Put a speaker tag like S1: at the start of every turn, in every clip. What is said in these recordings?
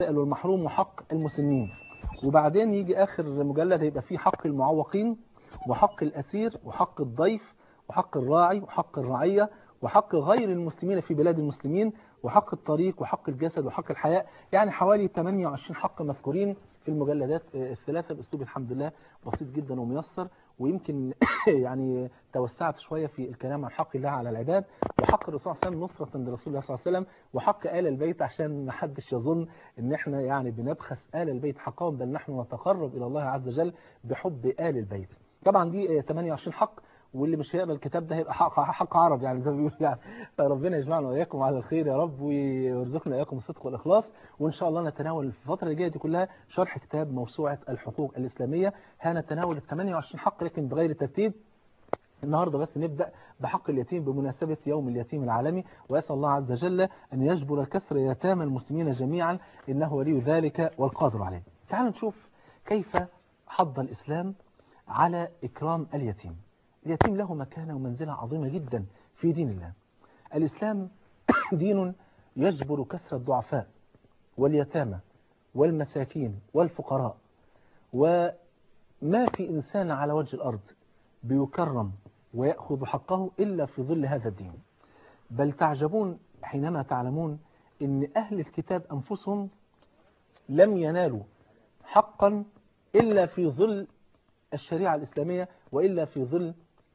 S1: والمحروم وحق المسنين وبعدين يجي آخر مجلد هيبقى فيه حق المعوقين وحق الأسير وحق الضيف وحق الراعي وحق الرعية وحق غير المسلمين في بلاد المسلمين وحق الطريق وحق الجسد وحق الحياة يعني حوالي 28 حق مذكورين في المجلدات الثلاثة بأسلوب الحمد لله بسيط جدا وميسر ويمكن يعني توسعت شوية في الكلام عن حق الله على العباد وحق الرسول صلى الله عليه وسلم نصرة لرسول الله صلى الله عليه وسلم وحق آل البيت عشان ما حدش يظن ان احنا يعني بنبخس آل البيت حقهم بل نحن نتقرب إلى الله عز وجل بحب آل البيت طبعا دي 28 حق واللي مش هيقرا الكتاب ده هيبقى حق, حق عرب يعني زي ما بيقولوا يعني فربنا يجمعنا واياكم على الخير يا رب ويرزقنا اياكم الصدق والاخلاص وان شاء الله نتناول في الفتره اللي جايه دي كلها شرح كتاب موسوعه الحقوق الاسلاميه هنتناول ال 28 حق لكن بغير ترتيب النهارده بس نبدا بحق اليتيم بمناسبه يوم اليتيم العالمي واسال الله عز وجل ان يجبر كسر يتامى المسلمين جميعا انه ولي ذلك والقادر عليه. تعالوا نشوف كيف حض الاسلام على اكرام اليتيم. اليتيم له مكانة ومنزلة عظيمة جدا في دين الله الإسلام دين يجبر كسر الضعفاء واليتامى والمساكين والفقراء وما في إنسان على وجه الأرض بيكرم ويأخذ حقه إلا في ظل هذا الدين بل تعجبون حينما تعلمون أن أهل الكتاب أنفسهم لم ينالوا حقا إلا في ظل الشريعة الإسلامية وإلا في ظل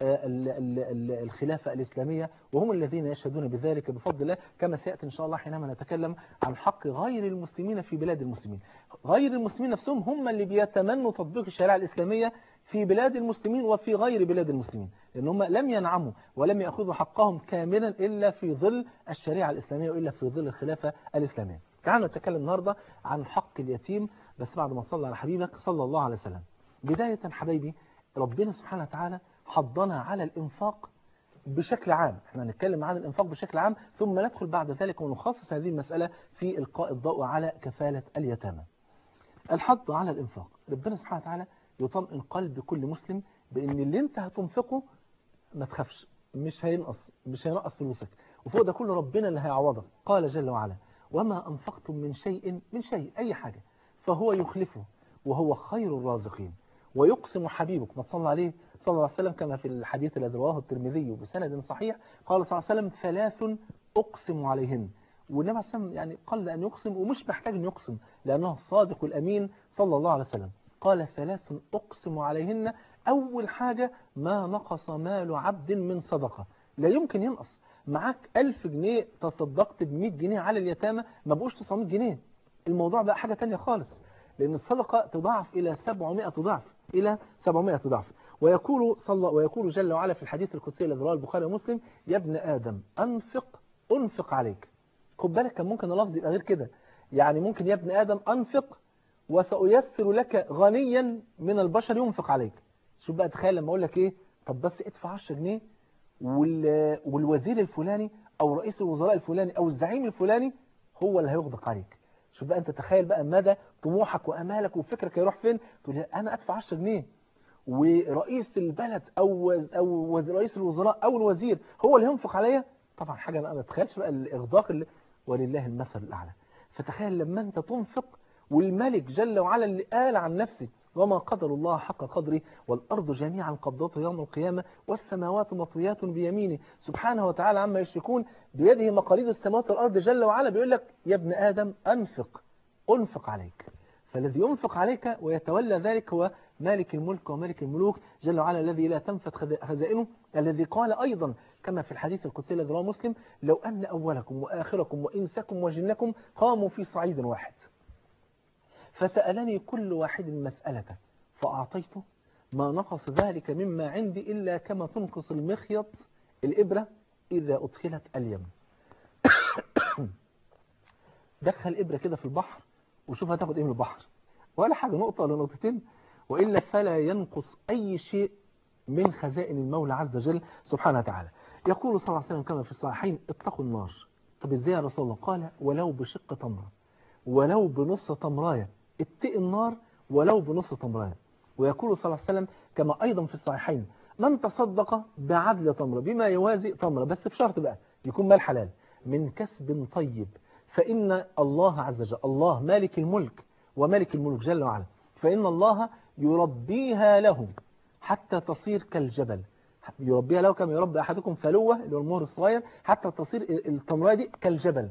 S1: الخلافة الإسلامية وهم الذين يشهدون بذلك بفضل الله كما سيأتي إن شاء الله حينما نتكلم عن حق غير المسلمين في بلاد المسلمين غير المسلمين نفسهم هم اللي بيتمنوا تطبيق الشريعة الإسلامية في بلاد المسلمين وفي غير بلاد المسلمين لأن هم لم ينعموا ولم يأخذوا حقهم كاملا إلا في ظل الشريعة الإسلامية وإلا في ظل الخلافة الإسلامية تعالوا نتكلم النهاردة عن حق اليتيم بس بعد ما صلى على حبيبك صلى الله عليه وسلم بداية حبايبي ربنا سبحانه وتعالى حضنا على الإنفاق بشكل عام احنا هنتكلم عن الإنفاق بشكل عام ثم ندخل بعد ذلك ونخصص هذه المسألة في إلقاء الضوء على كفالة اليتامى الحض على الإنفاق ربنا سبحانه وتعالى يطمئن قلب كل مسلم بأن اللي انت هتنفقه ما تخافش مش هينقص مش هينقص فلوسك وفوق ده كله ربنا اللي هيعوضك قال جل وعلا وما أنفقتم من شيء من شيء أي حاجة فهو يخلفه وهو خير الرازقين ويقسم حبيبك ما تصلى عليه صلى الله عليه وسلم كما في الحديث الذي رواه الترمذي بسند صحيح قال صلى الله عليه وسلم ثلاث أقسم عليهن والنبي عليه الصلاة يعني قال أن يقسم ومش محتاج أن يقسم لأنه الصادق الأمين صلى الله عليه وسلم قال ثلاث أقسم عليهن أول حاجة ما نقص مال عبد من صدقة لا يمكن ينقص معاك ألف جنيه تصدقت بمئة جنيه على اليتامى ما بقوش 900 جنيه الموضوع بقى حاجة تانية خالص لأن الصدقة تضاعف إلى 700 ضعف إلى 700 ضعف ويقول صلى ويقول جل وعلا في الحديث القدسي الذي رواه البخاري ومسلم يا ابن آدم أنفق أنفق عليك خد بالك كان ممكن اللفظ يبقى غير كده يعني ممكن يا ابن آدم أنفق وسأيسر لك غنيا من البشر ينفق عليك شوف بقى تخيل لما أقول لك إيه طب بس ادفع 10 جنيه وال... والوزير الفلاني أو رئيس الوزراء الفلاني أو الزعيم الفلاني هو اللي هيغدق عليك شوف بقى أنت تخيل بقى مدى طموحك وأمالك وفكرك هيروح فين تقول أنا أدفع 10 جنيه ورئيس البلد أو أو رئيس الوزراء أو الوزير هو اللي ينفق عليا طبعا حاجة بقى ما تخيلش بقى الإغداق اللي ولله المثل الأعلى فتخيل لما أنت تنفق والملك جل وعلا اللي قال عن نفسه وما قدر الله حق قدره والأرض جميعا قبضته يوم القيامة والسماوات مطويات بيمينه سبحانه وتعالى عما يشركون بيده مقاليد السماوات والأرض جل وعلا بيقول لك يا ابن آدم أنفق أنفق عليك فالذي ينفق عليك ويتولى ذلك هو مالك الملك ومالك الملوك جل وعلا الذي لا تنفت خزائنه الذي قال أيضا كما في الحديث القدسي الذي رواه مسلم لو أن أولكم وآخركم وإنسكم وجنكم قاموا في صعيد واحد فسألني كل واحد مسألة فأعطيته ما نقص ذلك مما عندي إلا كما تنقص المخيط الإبرة إذا أدخلت اليم دخل إبرة كده في البحر وشوف هتاخد إيه من البحر ولا حاجة نقطة ولا نقطتين وإلا فلا ينقص أي شيء من خزائن المولى عز وجل سبحانه وتعالى يقول صلى الله عليه وسلم كما في الصحيحين اتقوا النار طب ازاي يا رسول الله قال ولو بشق تمرة ولو بنص تمراية اتقي النار ولو بنص تمراية ويقول صلى الله عليه وسلم كما أيضا في الصحيحين من تصدق بعدل تمرة بما يوازي تمرة بس بشرط بقى يكون مال حلال من كسب طيب فإن الله عز وجل الله مالك الملك وملك الملك جل وعلا فإن الله يربيها له حتى تصير كالجبل يربيها له كما يربي أحدكم فلوة اللي هو المهر الصغير حتى تصير التمرة دي كالجبل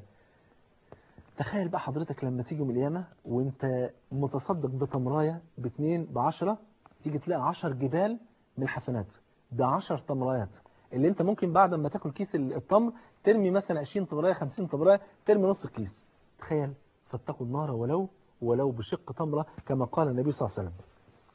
S1: تخيل بقى حضرتك لما تيجي يوم القيامة وانت متصدق بتمراية باتنين بعشرة تيجي تلاقي عشر جبال من الحسنات ده عشر تمرايات اللي انت ممكن بعد ما تاكل كيس التمر ترمي مثلا 20 تمراية 50 تمراية ترمي نص الكيس تخيل فاتقوا النار ولو ولو بشق تمرة كما قال النبي صلى الله عليه وسلم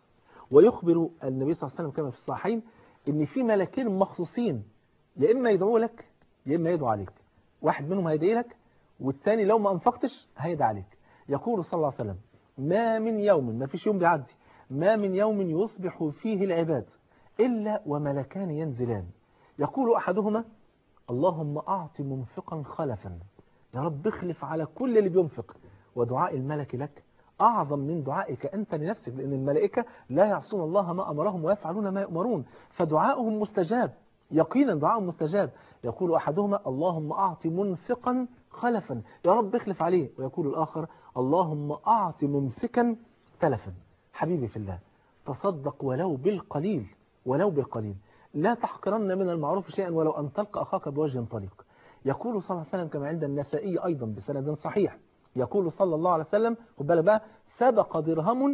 S1: ويخبر النبي صلى الله عليه وسلم كما في الصحيحين ان في ملكين مخصوصين يا اما يدعوا لك يا اما يدعوا عليك واحد منهم هيدعي لك والثاني لو ما انفقتش هيدعي عليك يقول صلى الله عليه وسلم ما من يوم ما فيش يوم بيعدي ما من يوم يصبح فيه العباد إلا وملكان ينزلان يقول أحدهما اللهم أعط منفقا خلفا يا رب اخلف على كل اللي بينفق ودعاء الملك لك أعظم من دعائك أنت لنفسك لأن الملائكة لا يعصون الله ما أمرهم ويفعلون ما يؤمرون فدعاؤهم مستجاب يقينا دعاء مستجاب يقول أحدهما اللهم أعط منفقا خلفا يا رب اخلف عليه ويقول الآخر اللهم أعط ممسكا تلفا حبيبي في الله تصدق ولو بالقليل ولو بالقليل لا تحقرن من المعروف شيئا ولو أن تلقى أخاك بوجه طليق يقول صلى الله عليه وسلم كما عند النسائي أيضا بسند صحيح يقول صلى الله عليه وسلم خد بالك بقى سبق درهم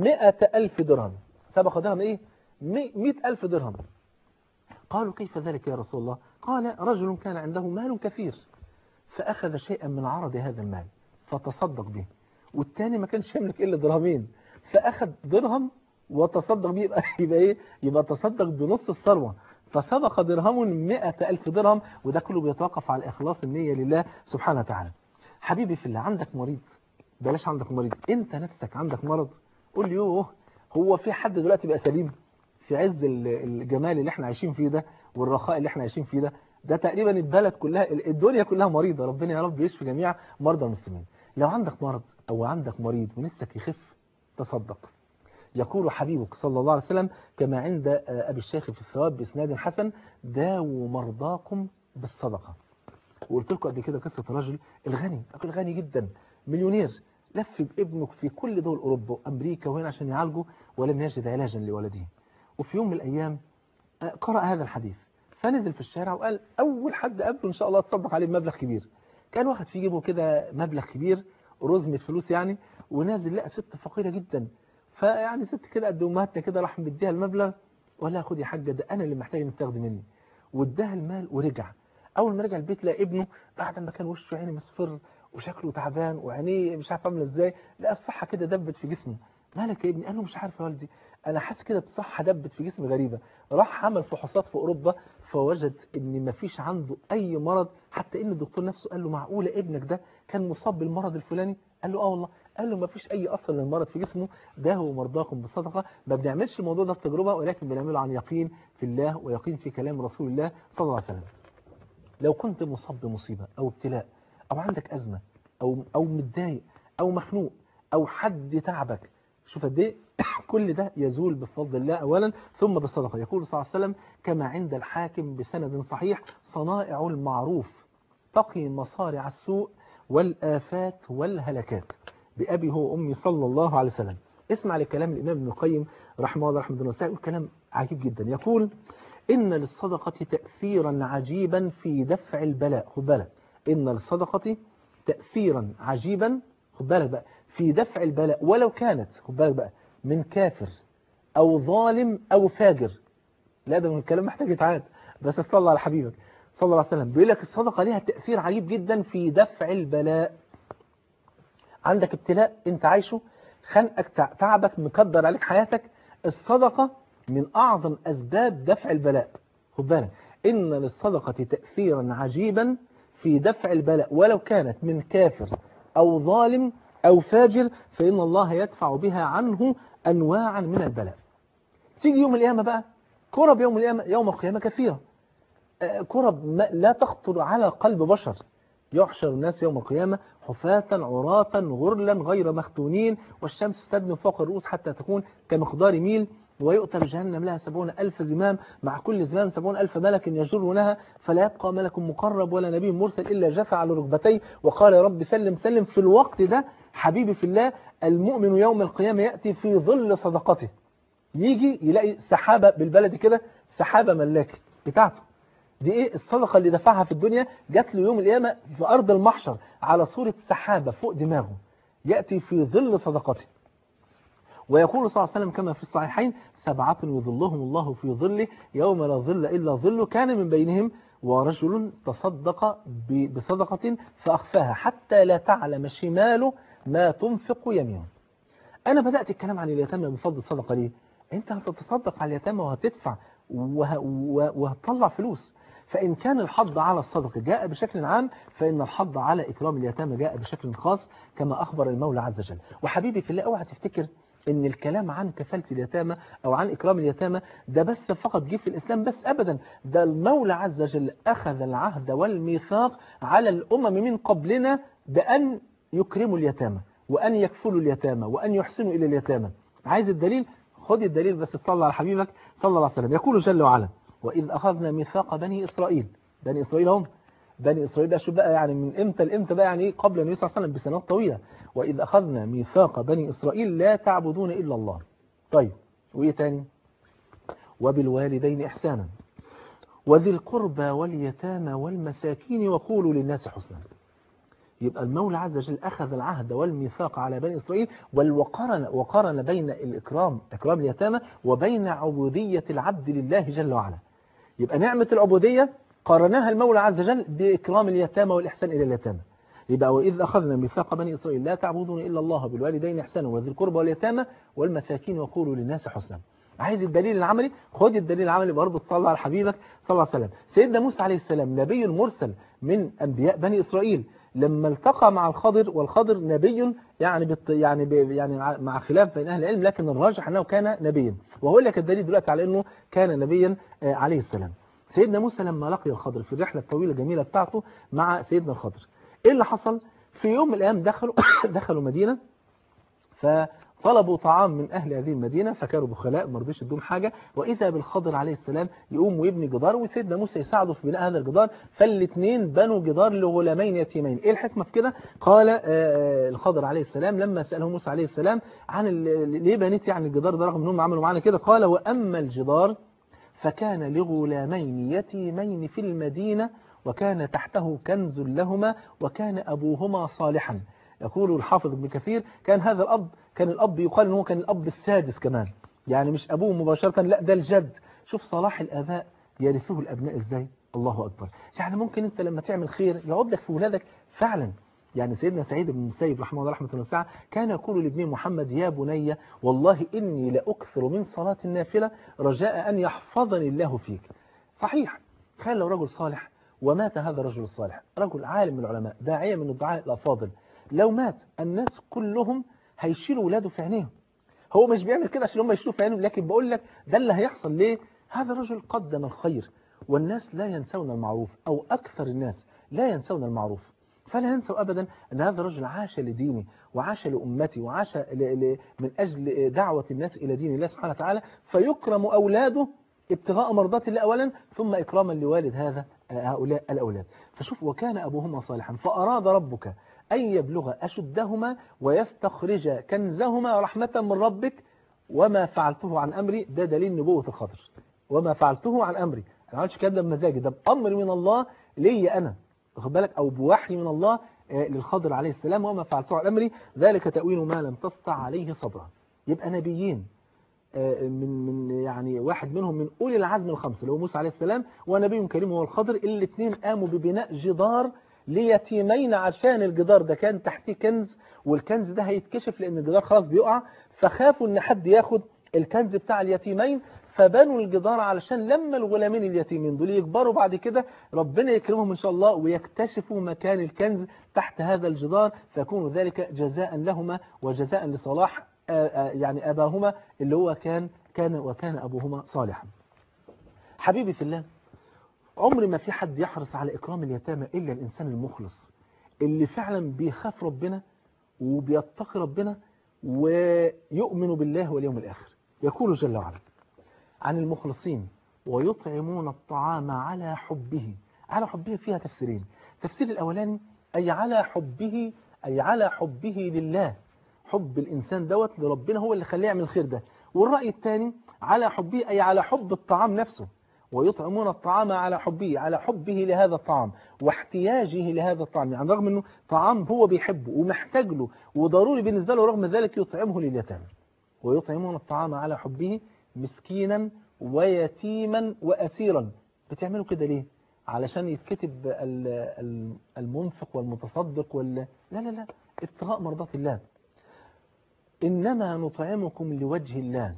S1: مئة ألف درهم سبق درهم إيه مئة ألف درهم قالوا كيف ذلك يا رسول الله قال رجل كان عنده مال كثير فأخذ شيئا من عرض هذا المال فتصدق به والتاني ما كانش يملك إلا درهمين فأخذ درهم وتصدق به يبقى, يبقى إيه يبقى تصدق بنص الثروة فسبق درهم مئة ألف درهم وده كله بيتوقف على إخلاص النية لله سبحانه وتعالى حبيبي في الله عندك مريض بلاش عندك مريض انت نفسك عندك مرض قول لي يوه هو في حد دلوقتي بقى سليم في عز الجمال اللي احنا عايشين فيه ده والرخاء اللي احنا عايشين فيه ده ده تقريبا البلد كلها الدنيا كلها مريضة ربنا يا رب يشفي جميع مرضى المسلمين لو عندك مرض او عندك مريض ونفسك يخف تصدق يقول حبيبك صلى الله عليه وسلم كما عند أبي الشيخ في الثواب بإسناد حسن داووا مرضاكم بالصدقة وقلت لكم قبل كده قصة الرجل الغني راجل غني جدا مليونير لف بابنه في كل دول أوروبا وأمريكا وهنا عشان يعالجه ولم يجد علاجا لولده وفي يوم من الأيام قرأ هذا الحديث فنزل في الشارع وقال أول حد قابله إن شاء الله تصدق عليه بمبلغ كبير كان واخد في جيبه كده مبلغ كبير رزمة فلوس يعني ونازل لقى ست فقيرة جدا فيعني ست كده قد امهاتنا كده راح مديها المبلغ ولا لها خد يا حاجه ده انا اللي محتاج انك تاخدي مني واداها المال ورجع اول ما رجع البيت لقى ابنه بعد ما كان وشه عيني مصفر وشكله تعبان وعينيه مش عارف عامله ازاي لقى الصحه كده دبت في جسمه مالك يا ابني قال له مش عارف يا والدي انا حاسس كده بصحه دبت في جسمي غريبه راح عمل فحوصات في اوروبا فوجد ان ما فيش عنده اي مرض حتى ان الدكتور نفسه قال له معقوله ابنك ده كان مصاب بالمرض الفلاني قال له اه والله قال له ما فيش اي اصل للمرض في جسمه ده هو مرضاكم بالصدقه ما بنعملش الموضوع ده التجربه ولكن بنعمله عن يقين في الله ويقين في كلام رسول الله صلى الله عليه وسلم لو كنت مصاب بمصيبه او ابتلاء او عندك ازمه او او متضايق او مخنوق او حد تعبك شوف قد ايه كل ده يزول بفضل الله اولا ثم بالصدقه يقول صلى الله عليه وسلم كما عند الحاكم بسند صحيح صنائع المعروف تقي مصارع السوء والآفات والهلكات بأبي هو أمي صلى الله عليه وسلم اسمع لكلام الإمام ابن القيم رحمه الله رحمه الله يقول كلام عجيب جدا يقول إن للصدقة تأثيرا عجيبا في دفع البلاء خد بالك إن للصدقة تأثيرا عجيبا خد بالك بقى في دفع البلاء ولو كانت خد بالك بقى من كافر أو ظالم أو فاجر لا ده من الكلام محتاج يتعاد بس صلى على حبيبك صلى الله عليه وسلم بيقول لك الصدقة ليها تأثير عجيب جدا في دفع البلاء عندك ابتلاء انت عايشه خنقك تعبك مقدر عليك حياتك الصدقة من أعظم أسباب دفع البلاء خد بالك إن للصدقة تأثيرا عجيبا في دفع البلاء ولو كانت من كافر أو ظالم أو فاجر فإن الله يدفع بها عنه أنواعا من البلاء تيجي يوم القيامة بقى كرب يوم القيامة يوم القيامة كثيرة كرب لا تخطر على قلب بشر يحشر الناس يوم القيامة حفاة عراة غرلا غير مختونين والشمس تدنو فوق الرؤوس حتى تكون كمقدار ميل ويؤتى بجهنم لها سبعون ألف زمام مع كل زمام سبعون ألف ملك يجرونها فلا يبقى ملك مقرب ولا نبي مرسل إلا جثى على ركبتيه وقال يا رب سلم سلم في الوقت ده حبيبي في الله المؤمن يوم القيامة يأتي في ظل صدقته يجي يلاقي سحابة بالبلد كده سحابة ملاكي بتاعته دي ايه الصدقة اللي دفعها في الدنيا جات له يوم القيامة في أرض المحشر على صورة سحابة فوق دماغه يأتي في ظل صدقته ويقول صلى الله عليه وسلم كما في الصحيحين سبعة يظلهم الله في ظله يوم لا ظل إلا ظله كان من بينهم ورجل تصدق بصدقة فأخفاها حتى لا تعلم شماله ما تنفق يمينه أنا بدأت الكلام عن اليتامى بفضل الصدقة ليه أنت هتتصدق على اليتامى وهتدفع وه... وهتطلع فلوس فإن كان الحض على الصدقة جاء بشكل عام فإن الحض على إكرام اليتامى جاء بشكل خاص كما أخبر المولى عز وجل وحبيبي في الله اوعى تفتكر ان الكلام عن كفالة اليتامى او عن اكرام اليتامى ده بس فقط جه في الاسلام بس ابدا ده المولى عز وجل اخذ العهد والميثاق على الامم من قبلنا بان يكرموا اليتامى وان يكفلوا اليتامى وان يحسنوا الى اليتامى عايز الدليل خد الدليل بس صلى على حبيبك صلى الله عليه وسلم يقول جل وعلا واذ اخذنا ميثاق بني اسرائيل بني اسرائيل هم بني إسرائيل ده شو بقى يعني من إمتى لإمتى بقى يعني قبل النبي صلى الله عليه وسلم بسنوات طويلة وإذ أخذنا ميثاق بني إسرائيل لا تعبدون إلا الله طيب وإيه تاني وبالوالدين إحسانا وذي القربى واليتامى والمساكين وقولوا للناس حسنا يبقى المولى عز وجل أخذ العهد والميثاق على بني إسرائيل وقارن وقارن بين الإكرام إكرام اليتامى وبين عبودية العبد لله جل وعلا يبقى نعمة العبودية قارناها المولى عز وجل بإكرام اليتامى والإحسان إلى اليتامى يبقى وإذ أخذنا ميثاق بني إسرائيل لا تعبدون إلا الله بالوالدين إحسانا وذي القربى واليتامى والمساكين وقولوا للناس حسنا عايز الدليل العملي خد الدليل العملي برضه تصلى على حبيبك صلى الله عليه وسلم سيدنا موسى عليه السلام نبي مرسل من أنبياء بني إسرائيل لما التقى مع الخضر والخضر نبي يعني بت يعني ب يعني مع خلاف بين اهل العلم لكن الراجح انه كان نبيا وهقول لك الدليل دلوقتي على انه كان نبيا عليه السلام سيدنا موسى لما لقي الخضر في الرحلة الطويلة الجميلة بتاعته مع سيدنا الخضر ايه اللي حصل في يوم من الايام دخلوا دخلوا مدينة فطلبوا طعام من اهل هذه المدينة فكانوا بخلاء ما رضيش يدوم حاجة واذا بالخضر عليه السلام يقوم ويبني جدار وسيدنا موسى يساعده في بناء هذا الجدار فالاثنين بنوا جدار لغلامين يتيمين ايه الحكمة في كده قال الخضر عليه السلام لما سأله موسى عليه السلام عن ليه بنيت يعني الجدار ده رغم انهم عملوا معانا كده قال واما الجدار فكان لغلامين يتيمين في المدينة وكان تحته كنز لهما وكان أبوهما صالحا يقول الحافظ ابن كثير كان هذا الأب كان الأب يقال أنه كان الأب السادس كمان يعني مش أبوه مباشرة لا ده الجد شوف صلاح الآباء يرثه الأبناء إزاي الله أكبر يعني ممكن أنت لما تعمل خير يعود لك في ولادك فعلا يعني سيدنا سعيد بن المسيب رحمه الله رحمه واسعه كان يقول لابنه محمد يا بني والله إني لأكثر من صلاة النافلة رجاء أن يحفظني الله فيك صحيح تخيل لو رجل صالح ومات هذا الرجل الصالح رجل عالم من العلماء داعية من الدعاء الأفاضل لو مات الناس كلهم هيشيلوا ولاده في عينيهم هو مش بيعمل كده عشان هم يشيلوا في عينيهم لكن بقول لك ده اللي هيحصل ليه هذا الرجل قدم الخير والناس لا ينسون المعروف أو أكثر الناس لا ينسون المعروف فلا ينسوا أبدا أن هذا الرجل عاش لديني وعاش لأمتي وعاش ل... ل... من أجل دعوة الناس إلى دين الله سبحانه وتعالى فيكرم أولاده ابتغاء مرضات الله أولا ثم إكراما لوالد هذا هؤلاء الأولاد فشوف وكان أبوهما صالحا فأراد ربك أن يبلغ أشدهما ويستخرج كنزهما رحمة من ربك وما فعلته عن أمري ده دليل نبوة الخضر وما فعلته عن أمري أنا ما عملتش كده بمزاجي ده بأمر من الله لي أنا واخد بالك أو بوحي من الله للخضر عليه السلام وما فعلته عن أمري ذلك تأويل ما لم تسطع عليه صبرا يبقى نبيين من من يعني واحد منهم من أولي العزم الخمسة اللي هو موسى عليه السلام ونبي كريم هو الخضر الاثنين قاموا ببناء جدار ليتيمين عشان الجدار ده كان تحتيه كنز والكنز ده هيتكشف لأن الجدار خلاص بيقع فخافوا إن حد ياخد الكنز بتاع اليتيمين فبنوا الجدار علشان لما الغلامين اليتيمين دول يكبروا بعد كده ربنا يكرمهم إن شاء الله ويكتشفوا مكان الكنز تحت هذا الجدار فيكون ذلك جزاء لهما وجزاء لصلاح يعني أباهما اللي هو كان كان وكان أبوهما صالحا حبيبي في الله عمر ما في حد يحرص على إكرام اليتامى إلا الإنسان المخلص اللي فعلا بيخاف ربنا وبيتقي ربنا ويؤمن بالله واليوم الآخر يقول جل وعلا عن المخلصين ويطعمون الطعام على حبه على حبه فيها تفسيرين تفسير الأولاني أي على حبه أي على حبه لله حب الإنسان دوت لربنا هو اللي خليه يعمل الخير ده والرأي الثاني على حبه أي على حب الطعام نفسه ويطعمون الطعام على حبه على حبه لهذا الطعام واحتياجه لهذا الطعام يعني رغم أنه طعام هو بيحبه ومحتاج له وضروري بالنسبة له رغم ذلك يطعمه لليتامى ويطعمون الطعام على حبه مسكينا ويتيما وأسيرا بتعملوا كده ليه علشان يتكتب المنفق والمتصدق وال لا لا لا ابتغاء مرضات الله إنما نطعمكم لوجه الله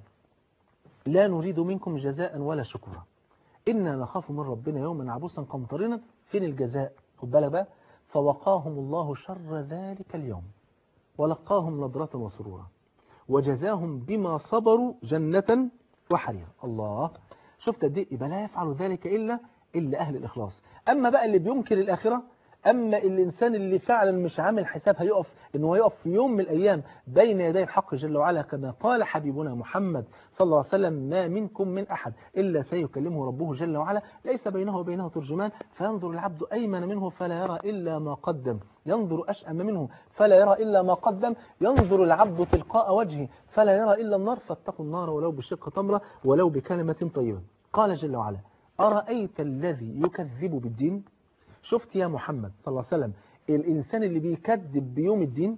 S1: لا نريد منكم جزاء ولا شكرا إنا نخاف من ربنا يوما عبوسا قمطرنا فين الجزاء خد بالك بقى فوقاهم الله شر ذلك اليوم ولقاهم نضرة وسرورا وجزاهم بما صبروا جنة وحريرا الله شفت قد ايه يبقى لا يفعل ذلك إلا إلا أهل الإخلاص أما بقى اللي بينكر الآخرة أما الإنسان اللي فعلا مش عامل حساب هيقف إنه هيقف في يوم من الأيام بين يدي الحق جل وعلا كما قال حبيبنا محمد صلى الله عليه وسلم ما منكم من أحد إلا سيكلمه ربه جل وعلا ليس بينه وبينه ترجمان فينظر العبد أيمن منه فلا يرى إلا ما قدم ينظر أشأم منه فلا يرى إلا ما قدم ينظر العبد تلقاء وجهه فلا يرى إلا النار فاتقوا النار ولو بشق تمرة ولو بكلمة طيبة قال جل وعلا أرأيت الذي يكذب بالدين شفت يا محمد صلى الله عليه وسلم الإنسان اللي بيكذب بيوم الدين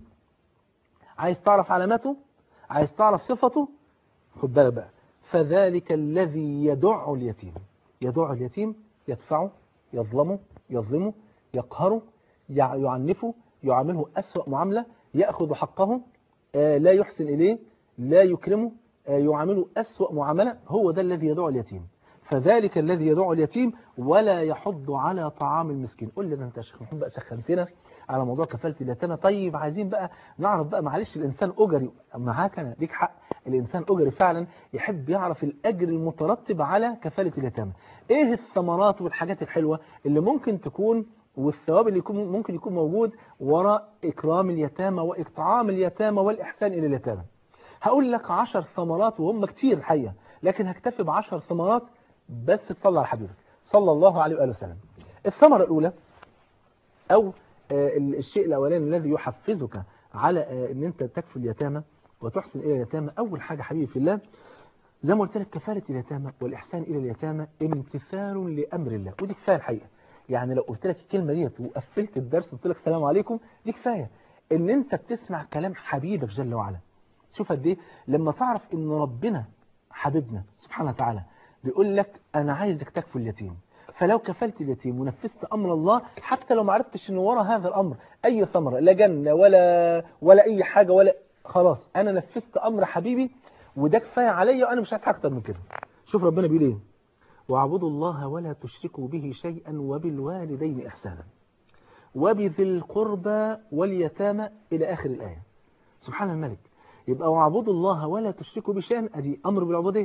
S1: عايز تعرف علامته عايز تعرف صفته خد بالك بقى فذلك الذي يدع اليتيم يدع اليتيم يدفعه يظلمه يظلمه يقهره يعنفه يعامله أسوأ معاملة يأخذ حقه لا يحسن إليه لا يكرمه يعامله أسوأ معاملة هو ده الذي يدع اليتيم فذلك الذي يدعو اليتيم ولا يحض على طعام المسكين قول لي ده انت يا شيخ محمد بقى سخنتنا على موضوع كفاله اليتامى طيب عايزين بقى نعرف بقى معلش الانسان اجري معاك انا ليك حق الانسان اجري فعلا يحب يعرف الاجر المترتب على كفاله اليتامى ايه الثمرات والحاجات الحلوه اللي ممكن تكون والثواب اللي يكون ممكن يكون موجود وراء اكرام اليتامى واطعام اليتامى والاحسان الى اليتامى هقول لك 10 ثمرات وهم كتير الحقيقه لكن هكتفي ب 10 ثمرات بس تصلى على حبيبك صلى الله عليه وآله وسلم الثمرة الأولى أو الشيء الأولاني الذي يحفزك على أن أنت تكفي اليتامى وتحسن إلى اليتامى أول حاجة حبيبي في الله زي ما قلت لك كفالة اليتامى والإحسان إلى اليتامى امتثال لأمر الله ودي كفاية الحقيقة يعني لو قلت لك الكلمة ديت وقفلت الدرس وقلت لك السلام عليكم دي كفاية ان انت بتسمع كلام حبيبك جل وعلا شوف قد ايه لما تعرف ان ربنا حبيبنا سبحانه وتعالى بيقول لك أنا عايزك تكفل اليتيم فلو كفلت اليتيم ونفذت أمر الله حتى لو ما عرفتش إن ورا هذا الأمر أي ثمرة لا جنة ولا ولا أي حاجة ولا خلاص أنا نفذت أمر حبيبي وده كفاية عليا وأنا مش عايز حاجة أكتر من كده شوف ربنا بيقول إيه واعبدوا الله ولا تشركوا به شيئا وبالوالدين إحسانا وبذي القربى واليتامى إلى آخر الآية سبحان الملك يبقى واعبدوا الله ولا تشركوا بشيئا أدي أمر بالعبودية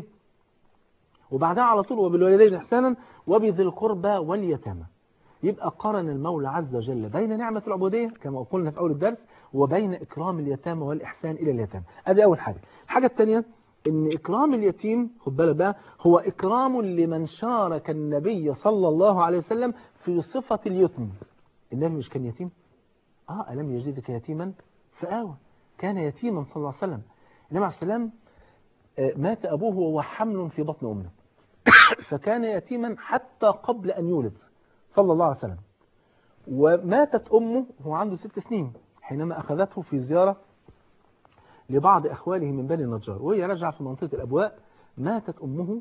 S1: وبعدها على طول وبالوالدين إحسانا وبذي القربى واليتامى يبقى قرن المولى عز وجل بين نعمة العبودية كما قلنا في أول الدرس وبين إكرام اليتامى والإحسان إلى اليتامى هذه أول حاجة الحاجة الثانية إن إكرام اليتيم خد بالك بقى هو إكرام لمن شارك النبي صلى الله عليه وسلم في صفة اليتم النبي مش كان يتيم آه ألم يجدك يتيما فآوى كان يتيما صلى الله عليه وسلم النبي عليه السلام مات أبوه وهو حمل في بطن أمه فكان يتيما حتى قبل أن يولد صلى الله عليه وسلم وماتت أمه وهو عنده ست سنين حينما أخذته في زيارة لبعض أخواله من بني النجار وهي رجع في منطقة الأبواء ماتت أمه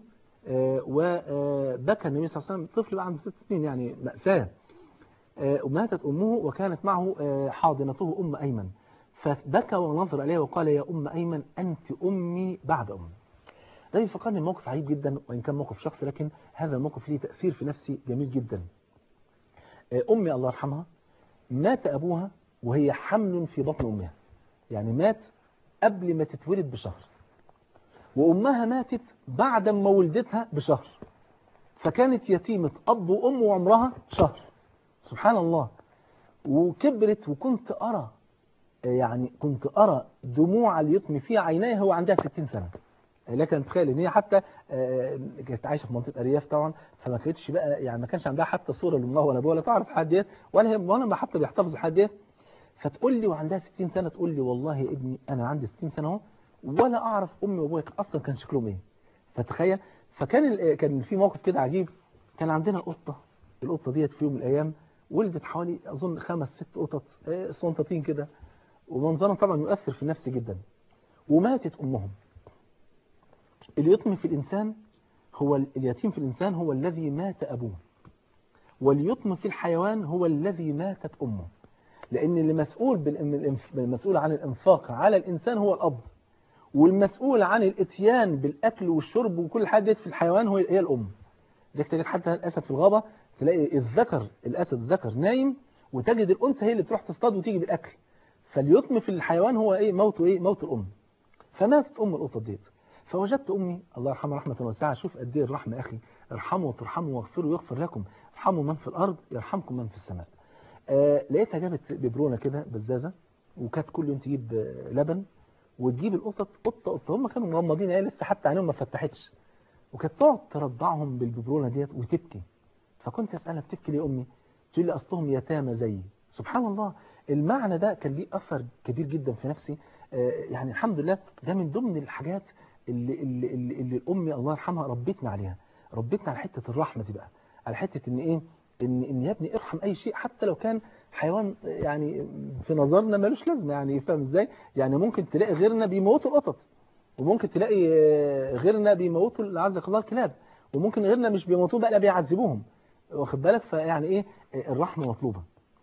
S1: وبكى النبي صلى الله عليه وسلم طفل بقى عنده ست سنين يعني مأساة وماتت أمه وكانت معه حاضنته أم أيمن فبكى ونظر إليها وقال يا أم أيمن أنت أمي بعد أمي ده بيفكرني موقف عجيب جدا وإن كان موقف شخصي لكن هذا الموقف ليه تأثير في نفسي جميل جدا أمي الله يرحمها مات أبوها وهي حمل في بطن أمها يعني مات قبل ما تتولد بشهر وأمها ماتت بعد ما ولدتها بشهر فكانت يتيمة أب وأم وعمرها شهر سبحان الله وكبرت وكنت أرى يعني كنت أرى دموع اليتم في عينيها وعندها 60 سنة لكن تخيل ان هي حتى آه، كانت عايشه في منطقه ارياف طبعا فما كانتش بقى يعني ما كانش عندها حتى صوره لامها ولا ابوها ولا تعرف حد ديت ولا هي ولا ما حتى بيحتفظوا حد ديت فتقول لي وعندها 60 سنه تقول لي والله يا ابني انا عندي 60 سنه اهو ولا اعرف امي وابويا اصلا كان شكلهم ايه فتخيل فكان ال- كان في موقف كده عجيب كان عندنا قطه القطه ديت في يوم من الايام ولدت حوالي اظن خمس ست قطط آه، صنطتين كده ومنظرهم طبعا يؤثر في النفس جدا وماتت امهم اليتم في الانسان هو اليتيم في الانسان هو الذي مات ابوه واليتم في الحيوان هو الذي ماتت امه لان اللي مسؤول بالإنف- المسؤول عن الانفاق على الانسان هو الاب والمسؤول عن الاتيان بالاكل والشرب وكل حاجه ديت في الحيوان هو هي الام زي تجد حتى الاسد في الغابه تلاقي الذكر الاسد ذكر نايم وتجد الانثى هي اللي تروح تصطاد وتيجي بالاكل فاليتم في الحيوان هو ايه موته ايه موت الام فماتت ام القطه ديت فوجدت امي الله يرحمها رحمه واسعه شوف قد ايه الرحمه يا اخي ارحموا وترحموا واغفروا يغفر لكم ارحموا من في الارض يرحمكم من في السماء آه لقيتها جابت ببرونه كده بزازه وكانت كل يوم تجيب آه، لبن وتجيب القطط قطه قطه هم كانوا مغمضين هي لسه حتى عينيهم ما فتحتش وكانت تقعد ترضعهم بالببرونه ديت وتبكي فكنت اسالها بتبكي ليه يا امي تقول لي اصلهم يتامى زيي سبحان الله المعنى ده كان ليه اثر كبير جدا في نفسي آه، يعني الحمد لله ده من ضمن الحاجات اللي اللي اللي, اللي الام الله يرحمها ربتنا عليها ربتنا على حته الرحمه دي بقى على حته ان ايه ان ان يا ابني ارحم اي شيء حتى لو كان حيوان يعني في نظرنا ملوش لازمه يعني فاهم ازاي يعني ممكن تلاقي غيرنا بيموتوا القطط وممكن تلاقي آه، غيرنا بيموتوا لا عزك الله الكلاب وممكن غيرنا مش بيموتوا بقى لا بيعذبوهم واخد بالك فيعني ايه آه، الرحمه مطلوبه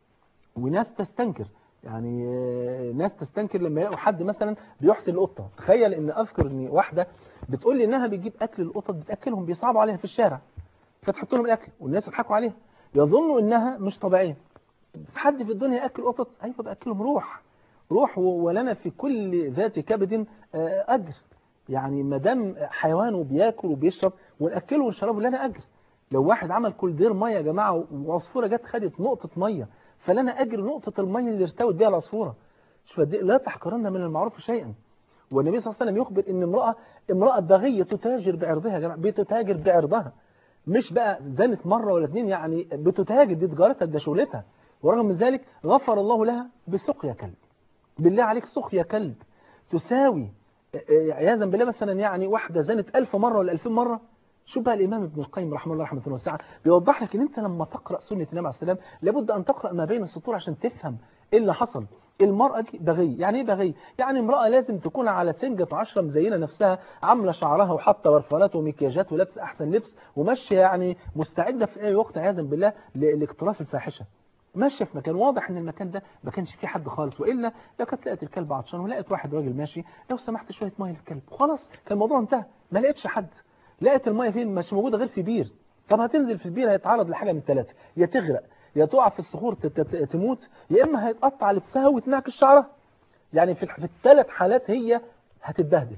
S1: وناس تستنكر يعني آه، ناس تستنكر لما يلاقوا حد مثلا بيحسن القطه تخيل ان اذكر ان واحده بتقول لي انها بتجيب اكل للقطط بتاكلهم بيصعبوا عليها في الشارع فتحط لهم الاكل والناس يضحكوا عليها يظنوا انها مش طبيعيه في حد في الدنيا ياكل قطط ايوه باكلهم روح روح و- ولنا في كل ذات كبد آه، اجر يعني ما دام حيوان وبياكل وبيشرب وناكله ونشربه لنا اجر لو واحد عمل كل دير ميه يا جماعه وعصفوره جت خدت نقطه ميه فلنا اجر نقطه الميه اللي ارتوت بيها العصفوره شوف قد إيه، لا تحقرن من المعروف شيئا والنبي صلى الله عليه وسلم يخبر ان امراه امراه بغيه تتاجر بعرضها يا جماعه بتتاجر بعرضها مش بقى زنت مره ولا اتنين يعني بتتاجر دي تجارتها ده شغلتها ورغم من ذلك غفر الله لها بسقيا كلب بالله عليك سقيا كلب تساوي آه، عياذا بالله مثلا يعني واحده زنت ألف مره ولا ألفين مره شوف بقى الامام ابن القيم رحمه الله رحمه واسعه بيوضح لك ان انت لما تقرا سنه النبي عليه السلام لابد ان تقرا ما بين السطور عشان تفهم ايه اللي حصل المرأة دي بغية يعني ايه بغية يعني امرأة لازم تكون على سنجة عشرة مزينة نفسها عاملة شعرها وحاطة برفانات ومكياجات ولابسة أحسن لبس وماشية يعني مستعدة في أي وقت عياذا بالله ل- لاقتراف الفاحشة ماشيه في مكان واضح ان المكان ده ما كانش فيه حد خالص والا لو كانت لقت الكلب عطشان ولقت واحد راجل ماشي لو سمحت شويه ميه للكلب خلاص كان الموضوع انتهى ما لقتش حد لقت الميه فين مش موجوده غير في بير طب هتنزل في البير هيتعرض لحاجه من ثلاثه يا تغرق يا تقع في الصخور تت- تت- تموت يا اما هيتقطع لبسها وتنعكس شعرها يعني في في الثلاث حالات هي هتتبهدل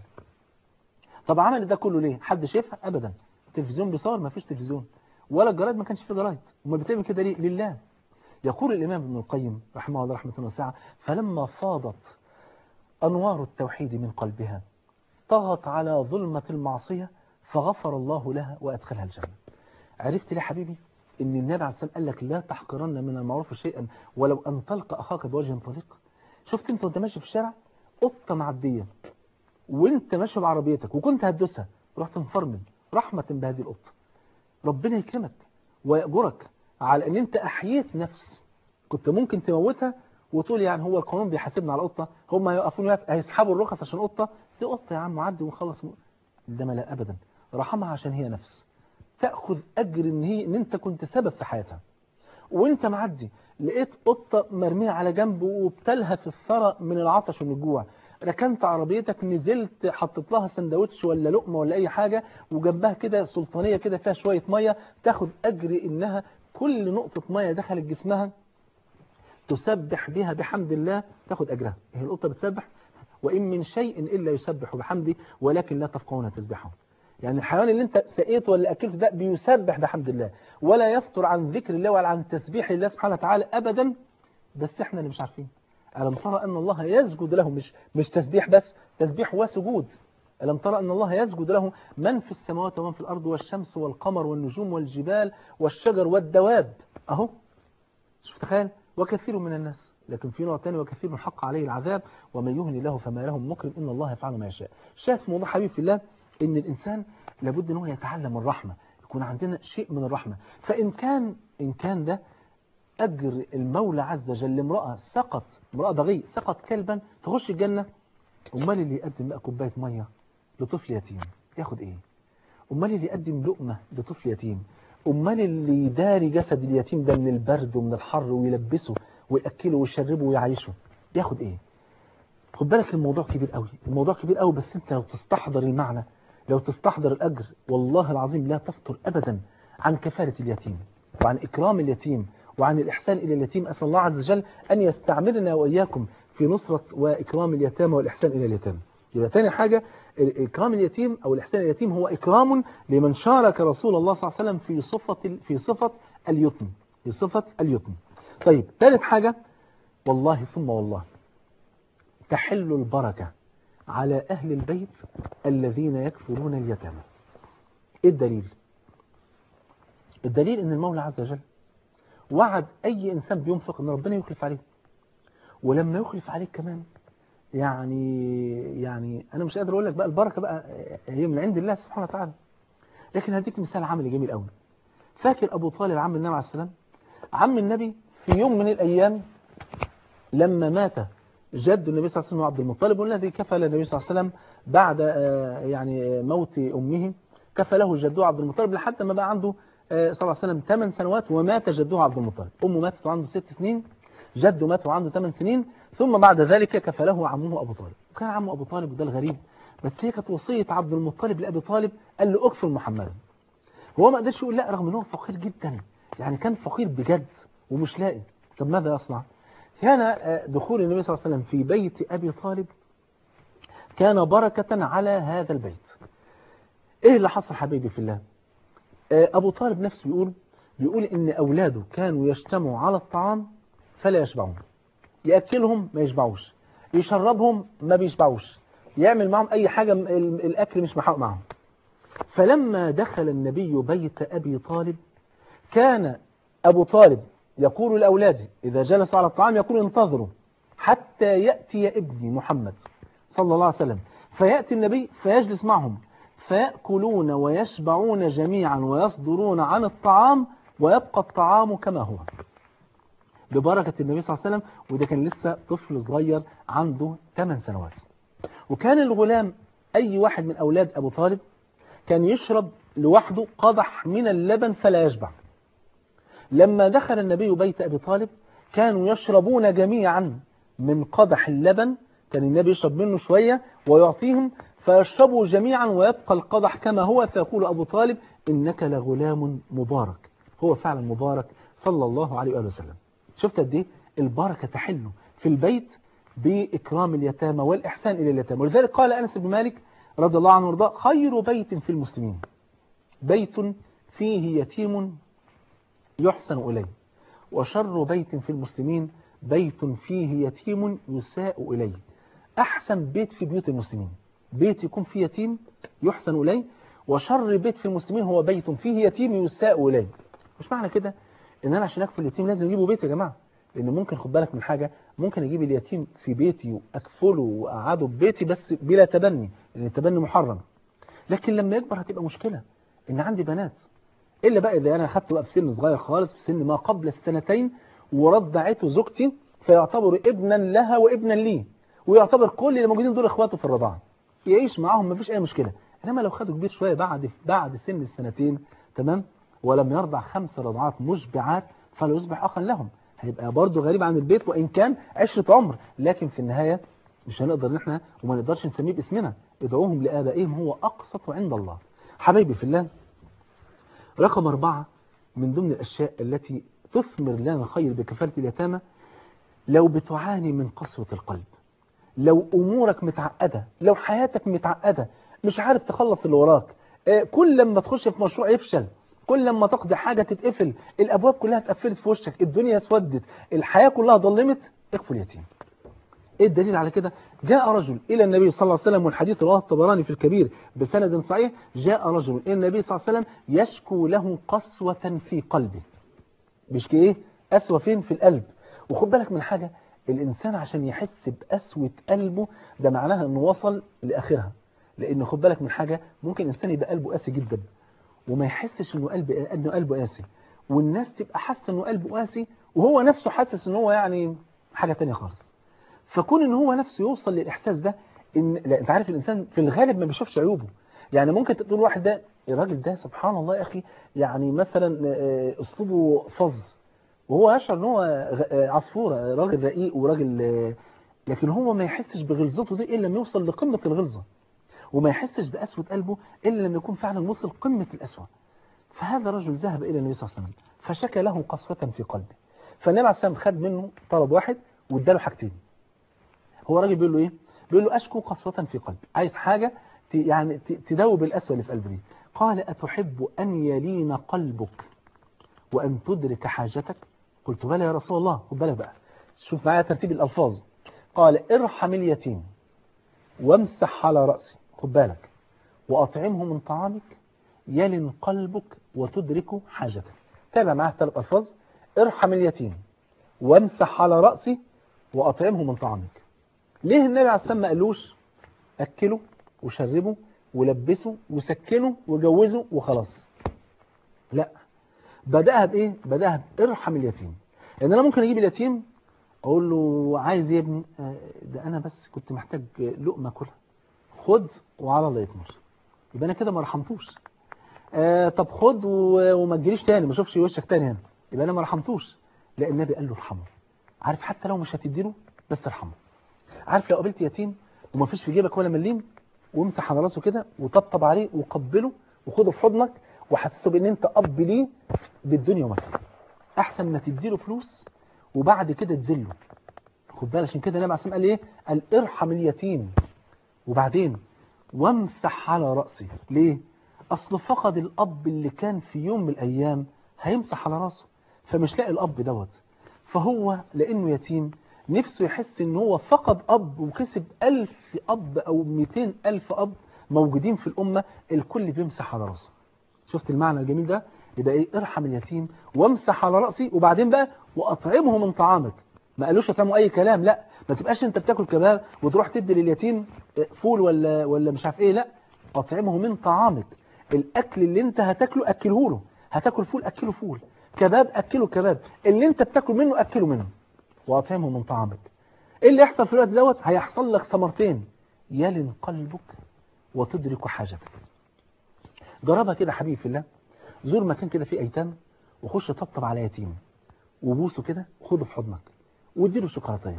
S1: طب عملت ده كله ليه حد شايفها ابدا التلفزيون بيصور ما فيش تلفزيون ولا الجرايد ما كانش فيه جرايد امال بتعمل كده ليه لله يقول الإمام ابن القيم رحمه الله رحمة واسعة فلما فاضت أنوار التوحيد من قلبها طغت على ظلمة المعصية فغفر الله لها وأدخلها الجنة عرفت ليه حبيبي إن النبي عليه الصلاة والسلام قال لك لا تحقرن من المعروف شيئا ولو أن تلقى أخاك بوجه طليق شفت أنت وأنت ماشي في الشارع قطة معدية وأنت ماشي بعربيتك وكنت هتدوسها رحت مفرمل رحمة بهذه القطة ربنا يكرمك ويأجرك على ان انت احييت نفس كنت ممكن تموتها وتقول يعني هو القانون بيحاسبنا على قطه هم هيوقفون يقف- هيسحبوا الرخص عشان قطه دي قطه يا عم عدي ونخلص ده ما لا ابدا رحمها عشان هي نفس تاخذ اجر ان هي ان انت كنت سبب في حياتها وانت معدي لقيت قطه مرميه على جنب وبتلهى في الثرى من العطش ومن الجوع ركنت عربيتك نزلت حطيت لها سندوتش ولا لقمه ولا اي حاجه وجنبها كده سلطانيه كده فيها شويه ميه تاخد اجر انها كل نقطه ميه دخلت جسمها تسبح بها بحمد الله تاخد اجرها هي القطه بتسبح وان من شيء الا يسبح بحمده ولكن لا تفقهون تسبحه يعني الحيوان اللي انت سقيته ولا اكلته ده بيسبح بحمد الله ولا يفطر عن ذكر الله ولا عن تسبيح الله سبحانه وتعالى ابدا بس احنا اللي مش عارفين ألم ترى أن الله يسجد له مش مش تسبيح بس تسبيح وسجود ألم ترى أن الله يسجد له من في السماوات ومن في الأرض والشمس والقمر والنجوم والجبال والشجر والدواب أهو شوف تخيل وكثير من الناس لكن في نوع ثاني وكثير من حق عليه العذاب ومن يهن الله فما له من مكرم إن الله يفعل ما يشاء شاف موضوع حبيب في الله إن الإنسان لابد أنه يتعلم الرحمة يكون عندنا شيء من الرحمة فإن كان إن كان ده أجر المولى عز وجل امرأة سقط امرأة بغي سقط كلبا تخش الجنة أمال اللي يقدم بقى كوباية مية لطفل يتيم ياخد إيه أمال اللي يقدم لقمة لطفل يتيم أمال اللي يداري جسد اليتيم ده من البرد ومن الحر ويلبسه ويأكله ويشربه ويعيشه ياخد إيه خد بالك الموضوع كبير قوي الموضوع كبير قوي بس انت لو تستحضر المعنى لو تستحضر الأجر والله العظيم لا تفطر أبدا عن كفالة اليتيم وعن إكرام اليتيم وعن الإحسان إلى اليتيم أسأل الله عز وجل أن يستعملنا وإياكم في نصرة وإكرام اليتامى والإحسان إلى اليتامى يبقى تاني حاجة إكرام اليتيم أو الإحسان إلى اليتيم هو إكرام لمن شارك رسول الله صلى الله عليه وسلم في صفة في صفة اليتم في صفة اليتم طيب ثالث حاجة والله ثم والله تحل البركة على أهل البيت الذين يكفرون اليتامى إيه الدليل الدليل أن المولى عز وجل وعد أي إنسان بينفق أن ربنا يخلف عليه ولما يخلف عليك كمان يعني يعني أنا مش قادر أقول لك بقى البركة بقى هي من عند الله سبحانه وتعالى لكن هديك مثال عملي جميل قوي فاكر أبو طالب عم النبي عليه السلام عم النبي في يوم من الأيام لما مات جد النبي صلى الله عليه وسلم عبد المطلب والذي كفل النبي صلى الله عليه وسلم بعد يعني موت أمه كفله جده عبد المطلب لحد ما بقى عنده صلى الله عليه وسلم 8 سنوات ومات جده عبد المطلب أمه ماتت وعنده 6 سنين جده مات وعنده 8 سنين ثم بعد ذلك كفله عمه أبو طالب وكان عمه أبو طالب وده الغريب بس هي كانت وصية عبد المطلب لأبي طالب قال له أكفر محمدا هو ما قدرش يقول لا رغم أنه فقير جدا يعني كان فقير بجد ومش لاقي طب ماذا يصنع كان دخول النبي صلى الله عليه وسلم في بيت أبي طالب كان بركة على هذا البيت إيه اللي حصل حبيبي في الله أبو طالب نفسه بيقول بيقول إن أولاده كانوا يجتمعوا على الطعام فلا يشبعون يأكلهم ما يشبعوش يشربهم ما بيشبعوش يعمل معهم أي حاجة الأكل مش محقق معهم فلما دخل النبي بيت أبي طالب كان أبو طالب يقول لأولاده إذا جلسوا على الطعام يقول انتظروا حتى يأتي ابني محمد صلى الله عليه وسلم فيأتي النبي فيجلس معهم فيأكلون ويشبعون جميعا ويصدرون عن الطعام ويبقى الطعام كما هو ببركة النبي صلى الله عليه وسلم وده كان لسه طفل صغير عنده 8 سنوات وكان الغلام أي واحد من أولاد أبو طالب كان يشرب لوحده قدح من اللبن فلا يشبع لما دخل النبي بيت أبي طالب كانوا يشربون جميعا من قدح اللبن كان النبي يشرب منه شوية ويعطيهم فيشربوا جميعا ويبقى القدح كما هو فيقول أبو طالب إنك لغلام مبارك هو فعلا مبارك صلى الله عليه وآله وسلم شفت قد ايه البركة تحل في البيت بإكرام اليتامى والإحسان إلى اليتامى ولذلك قال أنس بن مالك رضي الله عنه وارضاه خير بيت في المسلمين بيت فيه يتيم يحسن إليه وشر بيت في المسلمين بيت فيه يتيم يساء إليه أحسن بيت في بيوت المسلمين بيت يكون فيه يتيم يحسن إليه وشر بيت في المسلمين هو بيت فيه يتيم يساء إليه مش معنى كده ان انا عشان اكفل اليتيم لازم اجيبه بيتي يا جماعه لان ممكن خد بالك من حاجه ممكن اجيب اليتيم في بيتي واكفله واقعده في بيتي بس بلا تبني لان التبني محرم لكن لما يكبر هتبقى مشكله ان عندي بنات الا بقى اذا انا اخدته بقى في سن صغير خالص في سن ما قبل السنتين ورضعته زوجتي فيعتبر ابنا لها وابنا لي ويعتبر كل اللي موجودين دول اخواته في الرضاعه يعيش معاهم مفيش اي مشكله انما لو خده كبير شويه بعد بعد سن السنتين تمام ولم يرضع خمس رضعات مشبعات فلا يصبح أخا لهم هيبقى برضه غريب عن البيت وإن كان عشرة عمر لكن في النهاية مش هنقدر نحن وما نقدرش نسميه باسمنا ادعوهم لآبائهم هو أقسط عند الله حبايبي في الله رقم أربعة من ضمن الأشياء التي تثمر لنا الخير بكفالة اليتامى لو بتعاني من قسوة القلب لو أمورك متعقدة لو حياتك متعقدة مش عارف تخلص اللي وراك كل لما تخش في مشروع يفشل كل لما تقضي حاجة تتقفل الأبواب كلها اتقفلت في وشك الدنيا اسودت الحياة كلها ضلمت اكفل يتيم ايه الدليل على كده جاء رجل الى النبي صلى الله عليه وسلم والحديث رواه الطبراني في الكبير بسند صحيح جاء رجل الى النبي صلى الله عليه وسلم يشكو له قسوة في قلبه بيشكي ايه قسوة فين في القلب وخد بالك من حاجة الانسان عشان يحس بقسوة قلبه ده معناها انه وصل لاخرها لان خد بالك من حاجة ممكن الانسان يبقى قلبه قاسي جدا وما يحسش انه قلب انه قلبه قاسي والناس تبقى حاسه انه قلبه قاسي وهو نفسه حاسس ان هو يعني حاجة تانية خالص فكون ان هو نفسه يوصل للاحساس ده ان لا انت عارف الانسان في الغالب ما بيشوفش عيوبه يعني ممكن تقول واحد ده الراجل ده سبحان الله يا اخي يعني مثلا اسلوبه فظ وهو يشعر ان هو عصفوره راجل رقيق وراجل لكن هو ما يحسش بغلظته دي الا لما يوصل لقمه الغلظه وما يحسش بقسوه قلبه الا لما يكون فعلا وصل قمه القسوه فهذا الرجل ذهب الى النبي صلى الله عليه وسلم فشكى له قسوه في قلبه فالنبي عليه السلام خد منه طلب واحد واداله حاجتين هو راجل بيقول له ايه بيقول له اشكو قسوة في قلبي عايز حاجة يعني تدوب القسوة اللي في قلبي دي قال أتحب أن يلين قلبك وأن تدرك حاجتك قلت بلى يا رسول الله خد بالك بقى شوف معايا ترتيب الألفاظ قال ارحم اليتيم وامسح على رأسي خد بالك وأطعمه من طعامك يلن قلبك وتدرك حاجتك تابع معايا ثلاث ألفاظ ارحم اليتيم وامسح على رأسي وأطعمه من طعامك ليه النبي عليه السلام ما قالوش أكله وشربه ولبسه وسكنه وجوزه وخلاص لا بدأها بإيه بدأها بارحم اليتيم لأن أنا ممكن أجيب اليتيم أقول له عايز يا ابني ده أنا بس كنت محتاج لقمة كلها خد وعلى الله يتمر يبقى أنا كده ما رحمتوش آه طب خد وما تجيليش تاني ما اشوفش وشك تاني هنا يبقى أنا ما رحمتوش لا النبي قال له ارحمه عارف حتى لو مش هتديله بس ارحمه عارف لو قابلت يتيم وما فيش في جيبك ولا مليم وامسح على راسه كده وطبطب عليه وقبله وخده في حضنك وحسسه بان انت اب ليه بالدنيا وما فيها احسن ما تديله فلوس وبعد كده تذله خد بالك عشان كده النبي عليه قال ايه قال ارحم اليتيم وبعدين وامسح على راسي ليه اصل فقد الاب اللي كان في يوم من الايام هيمسح على راسه فمش لاقي الاب دوت فهو لانه يتيم نفسه يحس ان هو فقد اب وكسب ألف اب او 200 ألف اب موجودين في الامة الكل بيمسح على راسه شفت المعنى الجميل ده يبقى ايه ارحم اليتيم وامسح على راسي وبعدين بقى واطعمه من طعامك ما قالوش اطعمه اي كلام لا ما تبقاش انت بتاكل كباب وتروح تدي لليتيم فول ولا ولا مش عارف ايه لا اطعمه من طعامك الاكل اللي انت هتاكله اكله له هتاكل فول اكله فول كباب اكله كباب اللي انت بتاكل منه اكله منه واطعمه من طعامك ايه اللي يحصل في الوقت دوت هيحصل لك ثمرتين يلن قلبك وتدرك حاجتك جربها كده حبيبي في الله زور مكان كده فيه ايتام وخش طبطب على يتيم وبوسه كده وخده في حضنك واديله شوكولاتين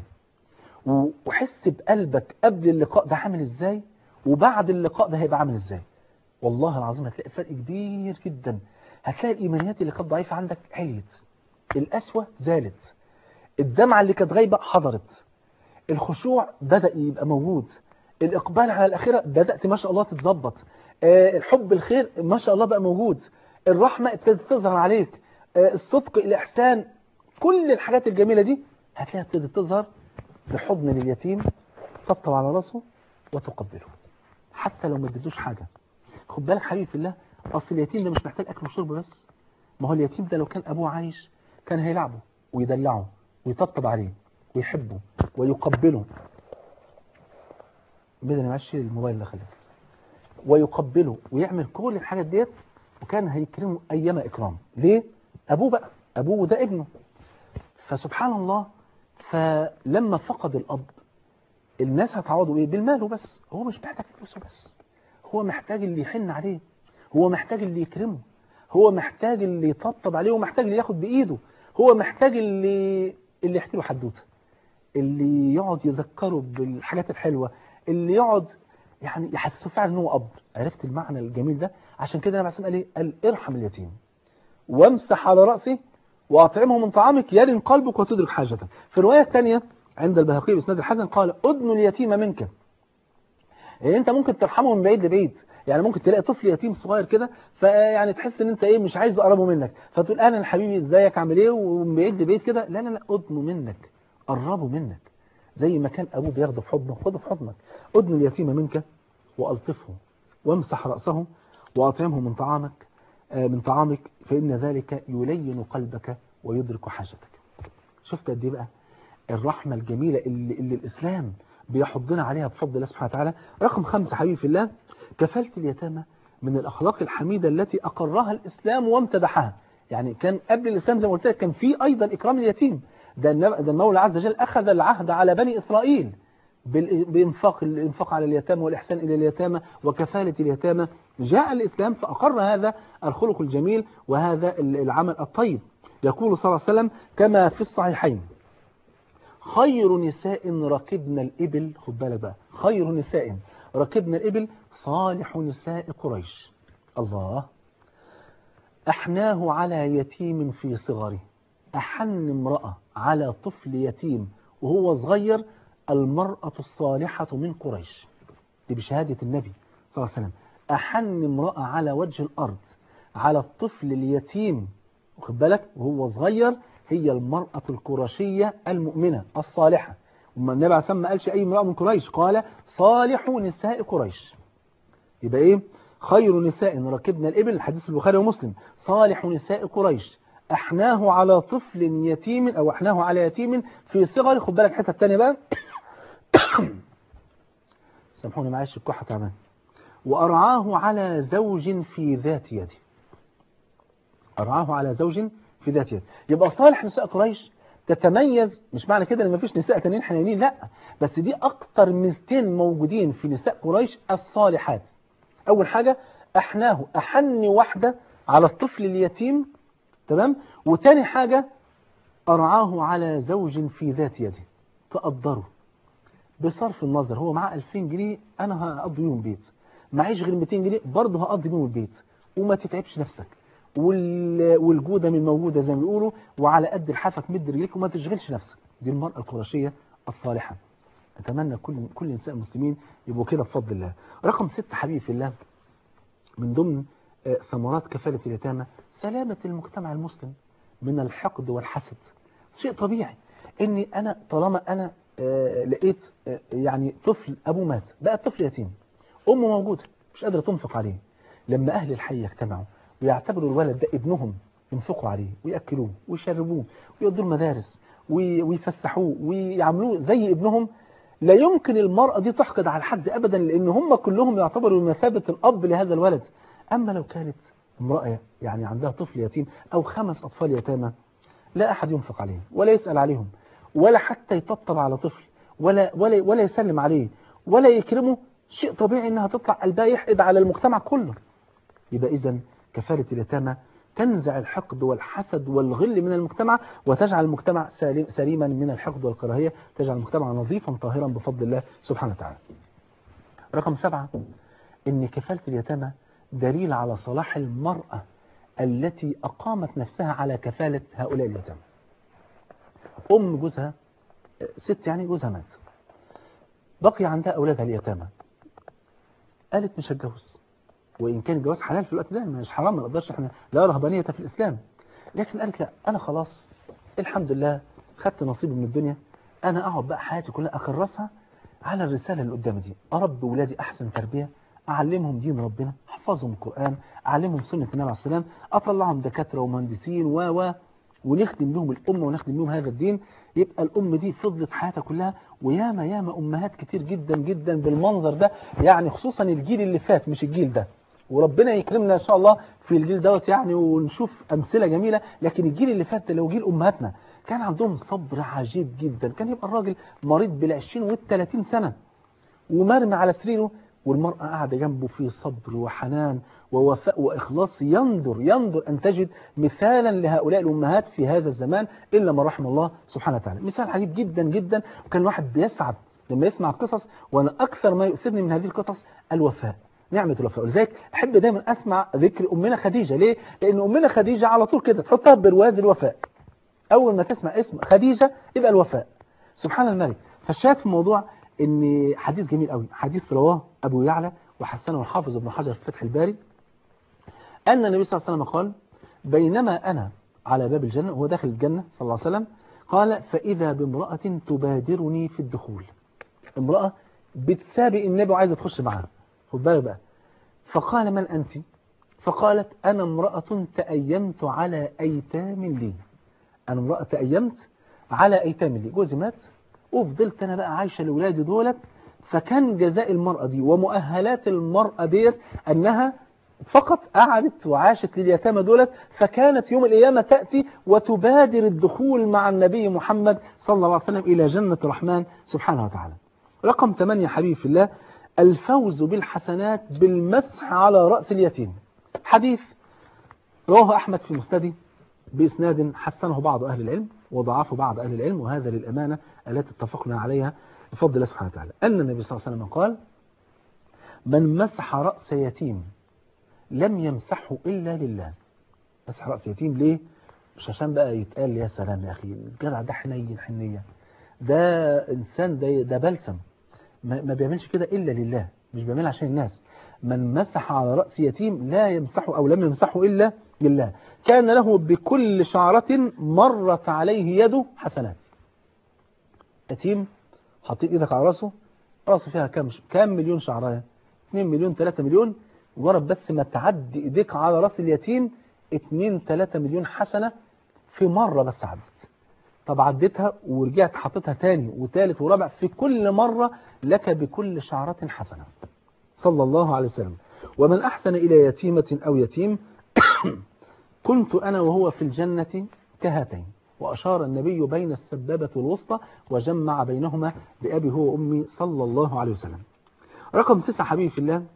S1: وحس بقلبك قبل اللقاء ده عامل ازاي وبعد اللقاء ده هيبقى عامل ازاي والله العظيم هتلاقي فرق كبير جدا هتلاقي الايمانيات اللي كانت ضعيفه عندك عليت القسوه زالت الدمعة اللي كانت غايبة حضرت الخشوع بدأ يبقى موجود الإقبال على الأخيرة بدأت ما شاء الله تتظبط آه الحب الخير ما شاء الله بقى موجود الرحمة ابتدت تظهر عليك آه الصدق الإحسان كل الحاجات الجميلة دي هتلاقيها ابتدت تظهر بحضن لليتيم تطبطب على راسه وتقبله حتى لو ما اديتوش حاجة خد بالك حبيبي في الله أصل اليتيم ده مش محتاج أكل وشرب بس ما هو اليتيم ده لو كان أبوه عايش كان هيلعبه ويدلعه ويطبطب عليه ويحبه ويقبله بدنا نمشي الموبايل ده خليك ويقبله ويعمل كل الحاجات ديت وكان هيكرمه ايما اكرام ليه ابوه بقى ابوه ده ابنه فسبحان الله فلما فقد الاب الناس هتعوضوا ايه بالمال وبس هو مش محتاج فلوسه بس هو محتاج اللي يحن عليه هو محتاج اللي يكرمه هو محتاج اللي يطبطب عليه ومحتاج اللي ياخد بايده هو محتاج اللي اللي يحكي له حدوته اللي يقعد يذكره بالحاجات الحلوة اللي يقعد يعني يحسسه فعلا ان هو اب عرفت المعنى الجميل ده عشان كده انا قال ايه قال ارحم اليتيم وامسح على راسي واطعمه من طعامك يلن قلبك وتدرك حاجتك في الروايه الثانيه عند البهقي باسناد الحسن قال ادن اليتيم منك يعني انت ممكن ترحمه من بعيد لبعيد يعني ممكن تلاقي طفل يتيم صغير كده فيعني تحس ان انت ايه مش عايز اقربه منك فتقول انا حبيبي ازيك عامل ايه ومن بعيد لبعيد كده لا لا لا ادنه منك قربه منك زي ما كان أبوه بياخده في حضنه خده في حضنك أدن اليتيم منك وألطفه وامسح رأسه وأطعمه من طعامك من طعامك فإن ذلك يلين قلبك ويدرك حاجتك شفت قد ايه بقى الرحمة الجميلة اللي, اللي الإسلام بيحضنا عليها بفضل الله سبحانه وتعالى رقم خمسة حبيبي في الله كفالة اليتامى من الأخلاق الحميدة التي أقرها الإسلام وامتدحها يعني كان قبل الإسلام زي ما قلت لك كان في أيضا إكرام اليتيم ده ده المولى عز وجل أخذ العهد على بني إسرائيل بإنفاق الإنفاق على اليتامى والإحسان إلى اليتامى وكفالة اليتامى جاء الإسلام فأقر هذا الخلق الجميل وهذا العمل الطيب يقول صلى الله عليه وسلم كما في الصحيحين خير نساء ركبنا الإبل خد بالك بقى خير نساء ركبنا الإبل صالح نساء قريش الله أحناه على يتيم في صغره أحن امرأة على طفل يتيم وهو صغير المرأة الصالحة من قريش دي بشهادة النبي صلى الله عليه وسلم أحن امرأة على وجه الأرض على الطفل اليتيم واخد بالك وهو صغير هي المرأة القرشية المؤمنة الصالحة وما النبي عليه الصلاة ما قالش أي امرأة من قريش قال صالح نساء قريش يبقى إيه خير نساء ركبنا الإبل حديث البخاري ومسلم صالح نساء قريش أحناه على طفل يتيم أو أحناه على يتيم في صغر خد بالك الحته الثانيه بقى سامحوني معلش الكحة تعبان وأرعاه على زوج في ذات يده أرعاه على زوج في ذات يده يبقى صالح نساء قريش تتميز مش معنى كده ان مفيش نساء تانيين حنينين لا بس دي اكتر ميزتين موجودين في نساء قريش الصالحات اول حاجة احناه احن واحدة على الطفل اليتيم تمام وتاني حاجة ارعاه على زوج في ذات يده تقدره بصرف النظر هو معاه 2000 جنيه انا هقضي بيهم البيت معيش غير 200 جنيه برضه هقضي بيهم البيت وما تتعبش نفسك والجودة من موجودة زي ما بيقولوا وعلى قد الحافك مد رجليك وما تشغلش نفسك دي المرأة القرشية الصالحة أتمنى كل كل نساء المسلمين يبقوا كده بفضل الله رقم ستة حبيبي في الله من ضمن ثمرات كفالة اليتامى سلامة المجتمع المسلم من الحقد والحسد شيء طبيعي اني انا طالما انا لقيت يعني طفل ابوه مات بقى الطفل يتيم امه موجوده مش قادره تنفق عليه لما اهل الحي يجتمعوا ويعتبروا الولد ده ابنهم ينفقوا عليه ويأكلوه ويشربوه ويودوا المدارس ويفسحوه ويعملوه زي ابنهم لا يمكن المرأة دي تحقد على حد أبدا لأن هم كلهم يعتبروا بمثابة الأب لهذا الولد أما لو كانت امرأة يعني عندها طفل يتيم أو خمس أطفال يتامى لا أحد ينفق عليهم ولا يسأل عليهم ولا حتى يطبطب على طفل ولا, ولا, ولا يسلم عليه ولا يكرمه شيء طبيعي أنها تطلع قلبها يحقد على المجتمع كله يبقى إذن كفالة اليتامى تنزع الحقد والحسد والغل من المجتمع وتجعل المجتمع سليما من الحقد والكراهية تجعل المجتمع نظيفا طاهرا بفضل الله سبحانه وتعالى رقم سبعة ان كفالة اليتامى دليل على صلاح المرأة التي أقامت نفسها على كفالة هؤلاء اليتامى أم جوزها ست يعني جوزها مات بقي عندها أولادها اليتامى قالت مش هتجوز وإن كان الجواز حلال في الوقت ده مش حرام ما نقدرش احنا لا رهبانية في الإسلام لكن قالت لا أنا خلاص الحمد لله خدت نصيبي من الدنيا أنا أقعد بقى حياتي كلها أكرسها على الرسالة اللي قدامي دي أربي ولادي أحسن تربية أعلمهم دين ربنا أحفظهم القرآن أعلمهم سنة النبي عليه السلام أطلعهم دكاترة ومهندسين و و ونخدم لهم الأمة ونخدم لهم هذا الدين يبقى الأم دي فضلت حياتها كلها وياما ياما أمهات كتير جدا جدا بالمنظر ده يعني خصوصا الجيل اللي فات مش الجيل ده وربنا يكرمنا إن شاء الله في الجيل دوت يعني ونشوف أمثلة جميلة لكن الجيل اللي فات لو جيل أمهاتنا كان عندهم صبر عجيب جدا كان يبقى الراجل مريض بالعشرين والثلاثين سنة ومرمي على سريره والمرأة قاعدة جنبه في صبر وحنان ووفاء وإخلاص ينظر ينظر أن تجد مثالا لهؤلاء الأمهات في هذا الزمان إلا ما رحم الله سبحانه وتعالى مثال عجيب جدا جدا وكان الواحد بيسعد لما يسمع القصص وأنا أكثر ما يؤثرني من هذه القصص الوفاء نعمة الوفاء ولذلك أحب دايما أسمع ذكر أمنا خديجة ليه؟ لأن أمنا خديجة على طول كده تحطها برواز الوفاء أول ما تسمع اسم خديجة يبقى الوفاء سبحان الملك فالشاهد في الموضوع ان حديث جميل قوي حديث رواه أبو يعلى وحسنه الحافظ ابن حجر في فتح الباري أن النبي صلى الله عليه وسلم قال بينما أنا على باب الجنة وهو داخل الجنة صلى الله عليه وسلم قال فإذا بامرأة تبادرني في الدخول امرأة بتسابق النبي وعايزة تخش معاه خد بالك بقى فقال من أنت فقالت أنا امرأة تأيمت على أيتام لي أنا امرأة تأيمت على أيتام لي جوزي مات وفضلت أنا بقى عايشة لأولادي دولت فكان جزاء المرأة دي ومؤهلات المرأة ديت أنها فقط قعدت وعاشت لليتامى دولت فكانت يوم القيامة تأتي وتبادر الدخول مع النبي محمد صلى الله عليه وسلم إلى جنة الرحمن سبحانه وتعالى رقم 8 حبيبي في الله الفوز بالحسنات بالمسح على رأس اليتيم حديث رواه أحمد في مسنده بإسناد حسنه بعض أهل العلم وضعفه بعض أهل العلم وهذا للأمانة التي اتفقنا عليها بفضل الله سبحانه وتعالى أن النبي صلى الله عليه وسلم قال من مسح رأس يتيم لم يمسحه إلا لله مسح رأس يتيم ليه؟ مش عشان بقى يتقال يا سلام يا أخي الجدع ده حنين حنية ده إنسان ده, ده بلسم ما, ما بيعملش كده إلا لله مش بيعمل عشان الناس من مسح على رأس يتيم لا يمسحه أو لم يمسحه إلا لله كان له بكل شعرة مرت عليه يده حسنات يتيم حطيت ايدك على راسه راسه فيها كام كام مليون شعرايه 2 مليون 3 مليون مجرد بس ما تعدي ايديك على راس اليتيم 2 3 مليون حسنه في مره بس عدت طب عديتها ورجعت حطيتها تاني وثالث ورابع في كل مره لك بكل شعره حسنه صلى الله عليه وسلم ومن احسن الى يتيمه او يتيم كنت انا وهو في الجنه كهاتين وأشار النبي بين السبابة والوسطى وجمع بينهما بأبي هو وأمي صلى الله عليه وسلم رقم تسعة حبيبي في الله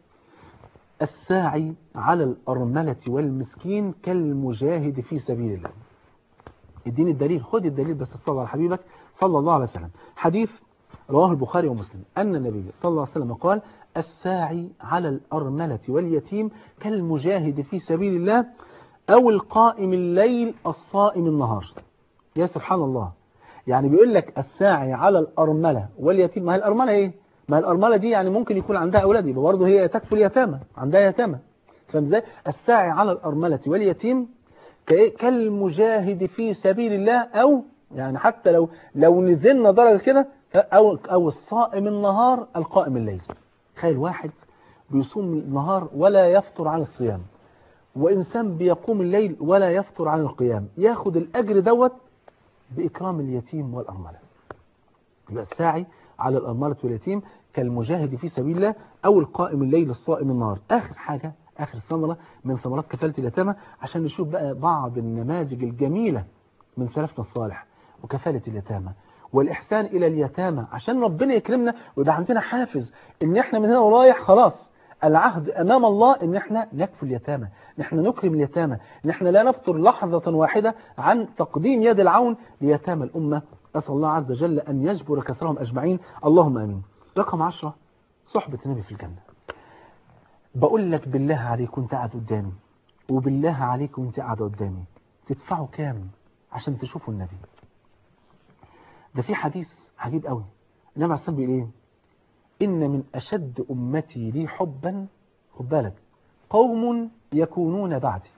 S1: الساعي على الأرملة والمسكين كالمجاهد في سبيل الله اديني الدليل خد الدليل بس صلى على حبيبك صلى الله عليه وسلم حديث رواه البخاري ومسلم أن النبي صلى الله عليه وسلم قال الساعي على الأرملة واليتيم كالمجاهد في سبيل الله أو القائم الليل الصائم النهار يا سبحان الله يعني بيقول لك الساعي على الأرملة واليتيم ما هي الأرملة ايه ما هي الأرملة دي يعني ممكن يكون عندها أولاد يبقى برضه هي تكفل يتامى عندها يتامى فاهم ازاي الساعي على الأرملة واليتيم كالمجاهد في سبيل الله أو يعني حتى لو لو نزلنا درجة كده أو أو الصائم النهار القائم الليل تخيل واحد بيصوم النهار ولا يفطر عن الصيام وإنسان بيقوم الليل ولا يفطر عن القيام ياخد الأجر دوت بإكرام اليتيم والأرملة يبقى الساعي على الأرملة واليتيم كالمجاهد في سبيل الله أو القائم الليل الصائم النهار آخر حاجة آخر ثمرة من ثمرات كفالة اليتامى عشان نشوف بقى بعض النماذج الجميلة من سلفنا الصالح وكفالة اليتامى والإحسان إلى اليتامى عشان ربنا يكرمنا ويبقى عندنا حافز إن إحنا من هنا ورايح خلاص العهد أمام الله إن إحنا نكفل اليتامى نحن نكرم اليتامى نحن لا نفطر لحظة واحدة عن تقديم يد العون ليتامى الأمة أسأل الله عز وجل أن يجبر كسرهم أجمعين اللهم آمين رقم عشرة صحبة النبي في الجنة بقول لك بالله عليك وانت قاعد قدامي وبالله عليك وانت قاعد قدامي تدفعوا كام عشان تشوفوا النبي ده في حديث عجيب قوي النبي عليه الصلاة بيقول ايه إن من أشد أمتي لي حبا خد بالك قوم يكونون بعدي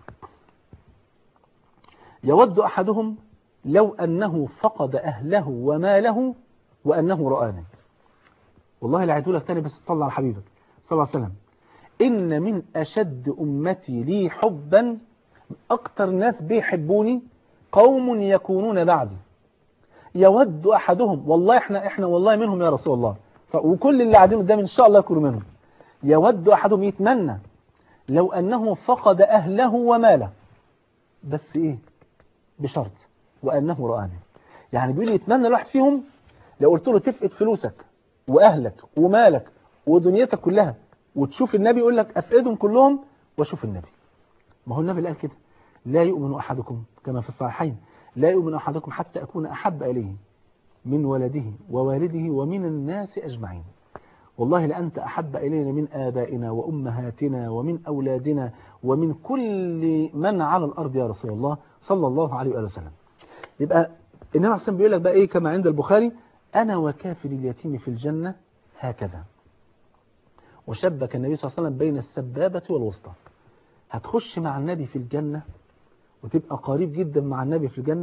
S1: يود أحدهم لو أنه فقد أهله وماله وأنه رآني والله لا لك تاني بس صلى على حبيبك صلى الله عليه وسلم إن من أشد أمتي لي حبا أكتر ناس بيحبوني قوم يكونون بعدي يود أحدهم والله إحنا إحنا والله منهم يا رسول الله وكل اللي قاعدين قدامي إن شاء الله يكونوا منهم يود أحدهم يتمنى لو أنه فقد أهله وماله بس إيه بشرط وأنه رآني يعني بيقول يتمنى الواحد فيهم لو قلت له تفقد فلوسك وأهلك ومالك ودنيتك كلها وتشوف النبي يقول لك أفقدهم كلهم واشوف النبي ما هو النبي اللي قال كده لا يؤمن أحدكم كما في الصحيحين لا يؤمن أحدكم حتى أكون أحب إليه من ولده ووالده ومن الناس أجمعين والله لأنت أحب إلينا من آبائنا وأمهاتنا ومن أولادنا ومن كل من على الأرض يا رسول الله صلى الله عليه وآله وسلم يبقى النبي عليه بيقول لك بقى إيه كما عند البخاري أنا وكافل اليتيم في الجنة هكذا وشبك النبي صلى الله عليه وسلم بين السبابة والوسطى هتخش مع النبي في الجنة وتبقى قريب جدا مع النبي في الجنة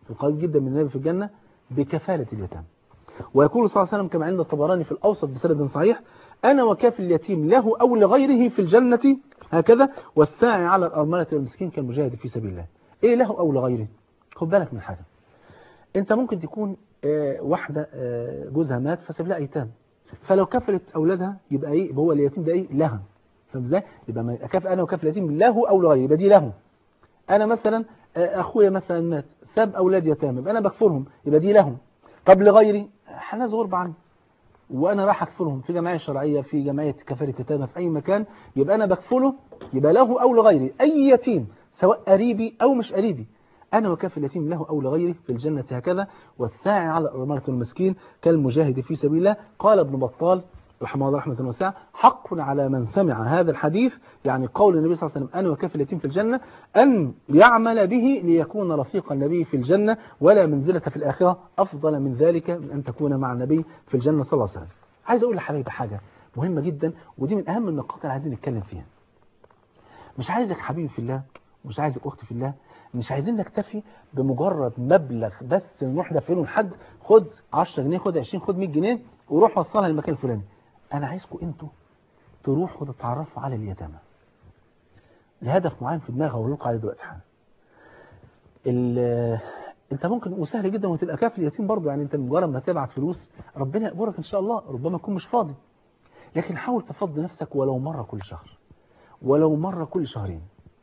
S1: القريب جدا من النبي في الجنة بكفالة اليتامى ويقول صلى الله عليه وسلم كما عند الطبراني في الأوسط بسند صحيح أنا وكاف اليتيم له أو لغيره في الجنة هكذا والساعي على الأرملة والمسكين كالمجاهد في سبيل الله إيه له أو لغيره خد بالك من حاجة أنت ممكن تكون آه، واحدة آه، جوزها مات فساب لها أيتام فلو كفلت أولادها يبقى إيه يبقى هو اليتيم ده إيه لها فاهم إزاي يبقى ما كف أنا وكفل اليتيم له أو لغيره يبقى دي له أنا مثلا آه، أخويا مثلا مات ساب أولاد يتامى يبقى أنا بكفرهم يبقى دي لهم طب لغيري حناس غرب عني وانا راح اكفلهم في جمعيه شرعيه في جمعيه كفاله يتامى في اي مكان يبقى انا بكفله يبقى له او لغيري اي يتيم سواء قريبي او مش قريبي انا وكافل اليتيم له او لغيره في الجنه هكذا والساعي على الارمله المسكين كالمجاهد في سبيل الله قال ابن بطال رحمه الله رحمه واسعه حق على من سمع هذا الحديث يعني قول النبي صلى الله عليه وسلم انا وكافل اليتيم في الجنه ان يعمل به ليكون رفيق النبي في الجنه ولا منزله في الاخره افضل من ذلك من ان تكون مع النبي في الجنه صلى الله عليه وسلم عايز اقول لحبايبي حاجه مهمه جدا ودي من اهم النقاط اللي عايزين نتكلم فيها مش عايزك حبيبي في الله ومش عايزك اختي في الله مش عايزين نكتفي بمجرد مبلغ بس نروح دافعينه لحد خد 10 جنيه خد 20 خد 100 جنيه وروح وصلها للمكان الفلاني انا عايزكم انتوا تروحوا تتعرفوا على اليتامى لهدف معين في دماغي هقول لكم عليه دلوقتي حالا ال- انت ممكن وسهل جدا وتبقى كافل اليتيم برضه يعني انت مجرد ما تبعت فلوس ربنا يقبرك ان شاء الله ربما تكون مش فاضي لكن حاول تفضي نفسك ولو مره كل شهر ولو مره كل شهرين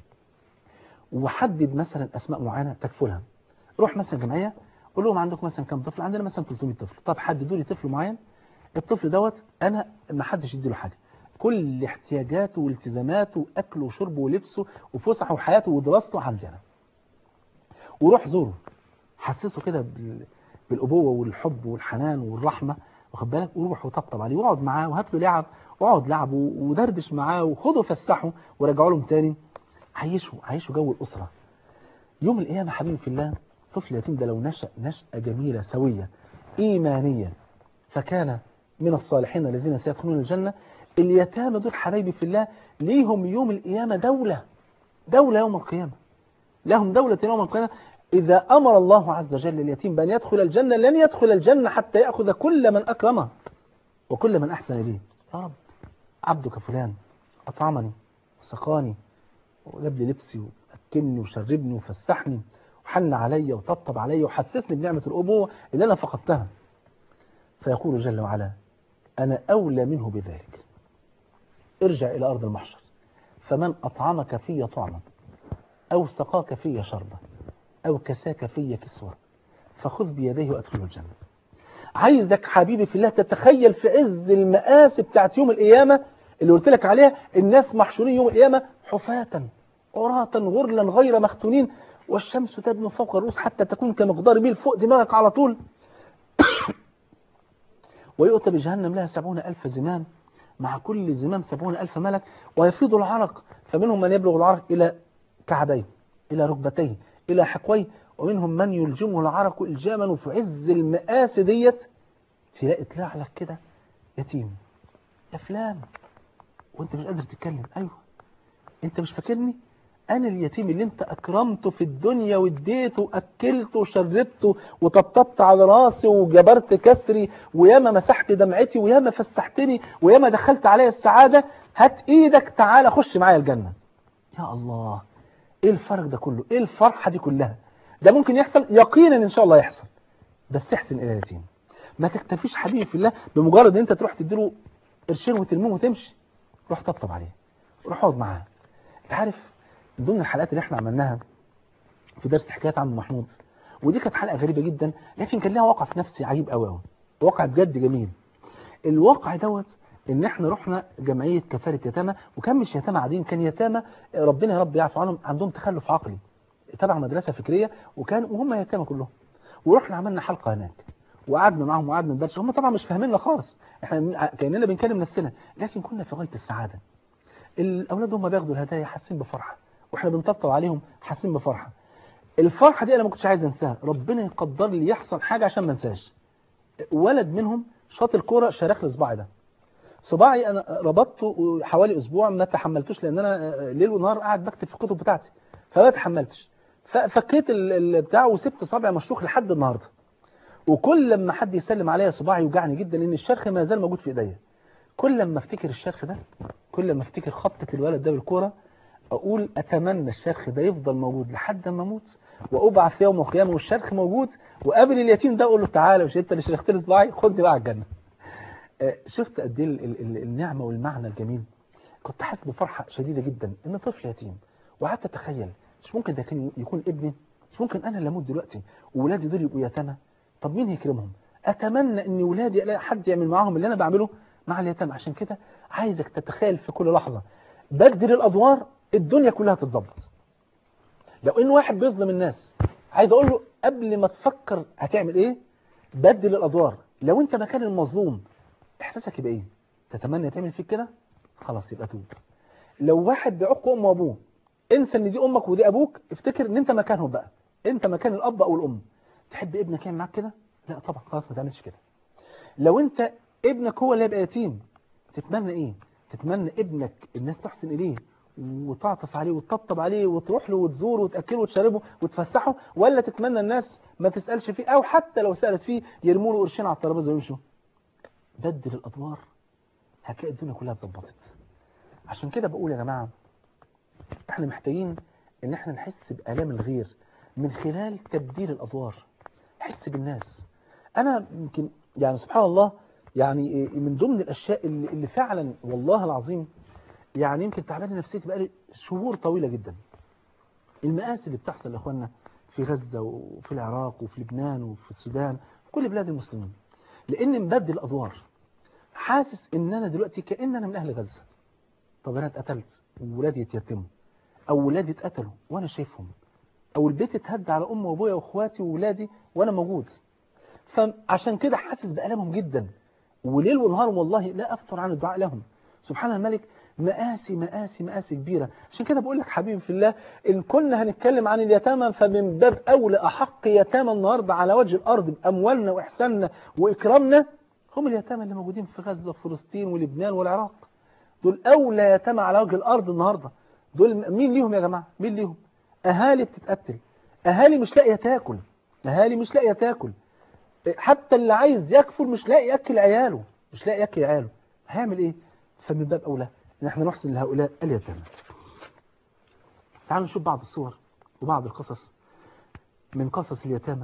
S1: وحدد مثلا اسماء معينه تكفلها روح مثلا جمعيه قول لهم عندكم مثلا كم طفل عندنا مثلا 300 طفل طب حددوا لي طفل معين الطفل دوت انا ما حدش يديله حاجه كل احتياجاته والتزاماته واكله وشربه ولبسه وفسحه وحياته ودراسته عندي انا وروح زوره حسسه كده بال- بالابوه والحب والحنان والرحمه واخد بالك وروح وطبطب عليه واقعد معاه وهات له لعب واقعد لعبه ودردش معاه وخده فسحه ورجعوا لهم تاني عيشه عيشه جو الاسره يوم القيامه حبيبي في الله طفل يتيم ده لو نشأ نشأة جميلة سوية إيمانية فكان من الصالحين الذين سيدخلون الجنة اليتامى دول حبايبي في الله ليهم يوم القيامة دولة دولة يوم القيامة لهم دولة يوم القيامة إذا أمر الله عز وجل اليتيم بأن يدخل الجنة لن يدخل الجنة حتى يأخذ كل من أكرمه وكل من أحسن إليه يا رب عبدك فلان أطعمني وسقاني وجاب لي لبسي وأكلني وشربني وفسحني وحن علي وطبطب علي وحسسني بنعمة الأبوة اللي أنا فقدتها فيقول جل وعلا أنا أولى منه بذلك ارجع إلى أرض المحشر فمن أطعمك في طعما أو سقاك في شربا أو كساك في كسوة فخذ بيديه وأدخله الجنة عايزك حبيبي في الله تتخيل في عز المآسي بتاعت يوم القيامة اللي قلت لك عليها الناس محشورين يوم القيامة حفاة عراة غرلا غير مختونين والشمس تدنو فوق الرؤوس حتى تكون كمقدار ميل فوق دماغك على طول ويؤتى بجهنم لها سبعون ألف زمام مع كل زمام سبعون ألف ملك ويفيض العرق فمنهم من يبلغ العرق إلى كعبيه إلى ركبتيه إلى حقويه ومنهم من يلجمه العرق إلجاما وفي عز المآسي ديت تلاقي طلع لك كده يتيم يا فلان وانت مش قادر تتكلم ايوه انت مش فاكرني انا اليتيم اللي انت اكرمته في الدنيا واديته واكلته وشربته وطبطبت على راسي وجبرت كسري وياما مسحت دمعتي وياما فسحتني وياما دخلت عليا السعاده هات ايدك تعالى خش معايا الجنه يا الله ايه الفرق ده كله ايه الفرحه دي كلها ده ممكن يحصل يقينا ان شاء الله يحصل بس احسن الى اليتيم ما تكتفيش حبيبي في الله بمجرد ان انت تروح تديله قرشين وتلمهم وتمشي روح طبطب عليه روح اقعد معاه انت عارف من ضمن الحلقات اللي احنا عملناها في درس حكايات عم محمود ودي كانت حلقه غريبه جدا لكن كان لها واقع في نفسي عجيب قوي قوي واقع بجد جميل الواقع دوت ان احنا رحنا جمعيه كفاله يتامى وكان مش يتامى عاديين كان يتامى ربنا يا رب يعفو عنهم عندهم تخلف عقلي تبع مدرسه فكريه وكان وهم يتامى كلهم ورحنا عملنا حلقه هناك وقعدنا معاهم وقعدنا ندرس هم طبعا مش فاهميننا خالص احنا كاننا بنكلم نفسنا لكن كنا في غايه السعاده الاولاد هم بياخدوا الهدايا حاسين بفرحه واحنا بنطبطب عليهم حاسين بفرحه الفرحه دي انا ما كنتش عايز انساها ربنا يقدر لي يحصل حاجه عشان ما انساش ولد منهم شاط الكوره شرخ لي صباعي ده صباعي انا ربطته حوالي اسبوع ما تحملتوش لان انا ليل ونهار قاعد بكتب في الكتب بتاعتي فما تحملتش ففكيت البتاع وسبت صابعي مشروخ لحد النهارده وكل لما حد يسلم عليا صباعي يوجعني جدا لان الشرخ ما زال موجود في ايديا كل لما افتكر الشرخ ده كل لما افتكر خبطه الولد ده بالكوره اقول اتمنى الشرخ ده يفضل موجود لحد ما اموت وابعث يوم القيامه والشرخ موجود وقابل اليتيم ده اقول له تعالى مش انت اللي شرخت لي صباعي خدني بقى على الجنه شفت قد ايه النعمه والمعنى الجميل كنت حاسس بفرحه شديده جدا ان طفل يتيم وقعدت اتخيل مش ممكن ده كان يكون ابني مش ممكن انا اللي اموت دلوقتي وولادي دول يبقوا يتامى طب مين يكرمهم اتمنى ان ولادي الاقي حد يعمل معاهم اللي انا بعمله مع اليتامى عشان كده عايزك تتخيل في كل لحظه بدل الادوار الدنيا كلها تتظبط لو ان واحد بيظلم الناس عايز اقول له قبل ما تفكر هتعمل ايه بدل الادوار لو انت مكان المظلوم احساسك يبقى ايه تتمنى تعمل فيك كده خلاص يبقى توب لو واحد بيعق امه وابوه انسى ان دي امك ودي ابوك افتكر ان انت مكانهم بقى انت مكان الاب او الام تحب ابنك يعمل معاك كده لا طبعا خلاص ما تعملش كده لو انت ابنك هو اللي هيبقى يتيم تتمنى ايه تتمنى ابنك الناس تحسن اليه وتعطف عليه وتطبطب عليه وتروح له وتزوره وتاكله وتشربه وتفسحه ولا تتمنى الناس ما تسالش فيه او حتى لو سالت فيه يرموا له قرشين على الترابيزه ويمشوا بدل الادوار هتلاقي الدنيا كلها اتظبطت عشان كده بقول يا جماعه احنا محتاجين ان احنا نحس بآلام الغير من خلال تبديل الادوار نحس بالناس انا يمكن يعني سبحان الله يعني من ضمن الاشياء اللي, اللي فعلا والله العظيم يعني يمكن تعبان نفسيتي بقالي شهور طويله جدا المآسي اللي بتحصل لاخواننا في غزه وفي العراق وفي لبنان وفي السودان في كل بلاد المسلمين لان مبدل الادوار حاسس ان انا دلوقتي كان انا من اهل غزه طب انا اتقتلت وولادي يتيتموا او ولادي اتقتلوا وانا شايفهم او البيت اتهد على امي وابويا واخواتي وولادي وانا موجود فعشان كده حاسس بألمهم جدا وليل ونهار والله لا أفتر عن الدعاء لهم سبحان الملك مآسي مآسي مآسي كبيرة عشان كده بقول لك حبيبي في الله إن كنا هنتكلم عن اليتامى فمن باب أولى أحق يتامى النهاردة على وجه الأرض بأموالنا وإحساننا وإكرامنا هم اليتامى اللي موجودين في غزة وفلسطين ولبنان والعراق دول أولى يتامى على وجه الأرض النهاردة دول مين ليهم يا جماعة مين ليهم أهالي بتتقتل أهالي مش لاقية تاكل أهالي مش لاقية تاكل حتى اللي عايز يكفل مش لاقي ياكل عياله مش لاقي ياكل عياله هيعمل ايه فمن باب اولى ان احنا نحسن لهؤلاء اليتامى تعالوا نشوف بعض الصور وبعض القصص من قصص اليتامى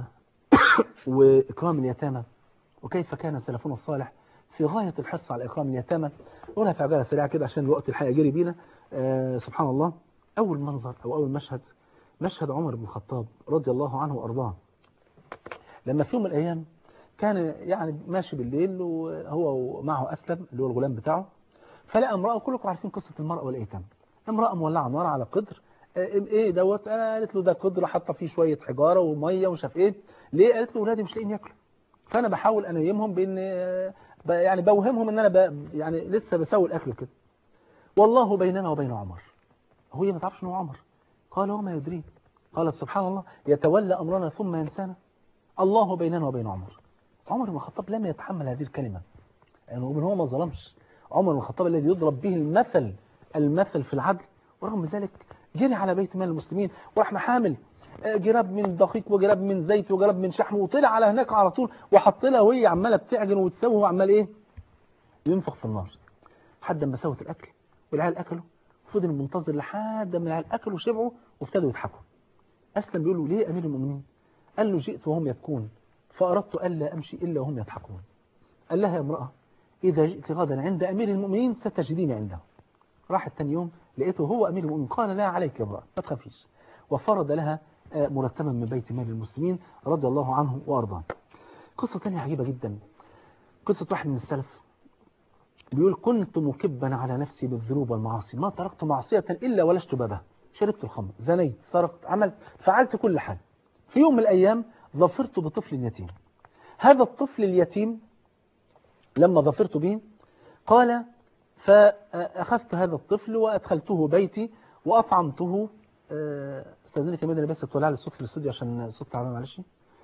S1: واكرام اليتامى وكيف كان سلفنا الصالح في غاية الحرص على إكرام اليتامى نقولها في عجالة سريعة كده عشان الوقت الحقيقة جري بينا آه سبحان الله أول منظر أو أول مشهد مشهد عمر بن الخطاب رضي الله عنه وأرضاه لما في يوم من الأيام كان يعني ماشي بالليل وهو ومعه أسلم اللي هو الغلام بتاعه فلقى امرأة كلكم عارفين قصة المرأة والأيتام امرأة مولعة نار على قدر ايه دوت انا قالت له ده قدر حاطه فيه شويه حجاره وميه ومش عارف ايه ليه قالت له ولادي مش لاقيين ياكلوا فانا بحاول انيمهم بان يعني بوهمهم ان انا ب... يعني لسه بسوي الاكل كده والله بيننا وبين عمر هو ما تعرفش انه عمر قال وما يدريه قالت سبحان الله يتولى امرنا ثم ينسانا الله بيننا وبين عمر عمر بن الخطاب لم يتحمل هذه الكلمة يعني هو ما ظلمش عمر بن الخطاب الذي يضرب به المثل المثل في العدل ورغم ذلك جري على بيت مال المسلمين وراح محامل جراب من دقيق وجراب من زيت وجراب من شحم وطلع على هناك على طول وحط لها وهي عماله بتعجن وتسوي وعمال ايه ينفخ في النار لحد ما سوت الاكل والعيال اكلوا فضل منتظر لحد ما العيال اكلوا وشبعوا وابتدوا يضحكوا اسلم بيقول له ليه امير المؤمنين قال له جئت وهم يبكون فأردت ألا أمشي إلا وهم يضحكون قال لها يا امرأة إذا جئت غدا عند أمير المؤمنين ستجديني عنده راحت تاني يوم لقيته هو أمير المؤمنين قال لا عليك يا امرأة ما تخافيش وفرض لها مرتبا من بيت مال المسلمين رضي الله عنه وأرضاه قصة تانية عجيبة جدا قصة واحد من السلف بيقول كنت مكبا على نفسي بالذنوب والمعاصي ما تركت معصية إلا ولشت بابها شربت الخمر زنيت سرقت عملت فعلت كل حاجة في يوم من الأيام ظفرت بطفل يتيم هذا الطفل اليتيم لما ظفرت به قال فأخذت هذا الطفل وأدخلته بيتي وأطعمته استاذنك يا مدني بس تطلع لي الصوت في الاستوديو عشان الصوت تعبان معلش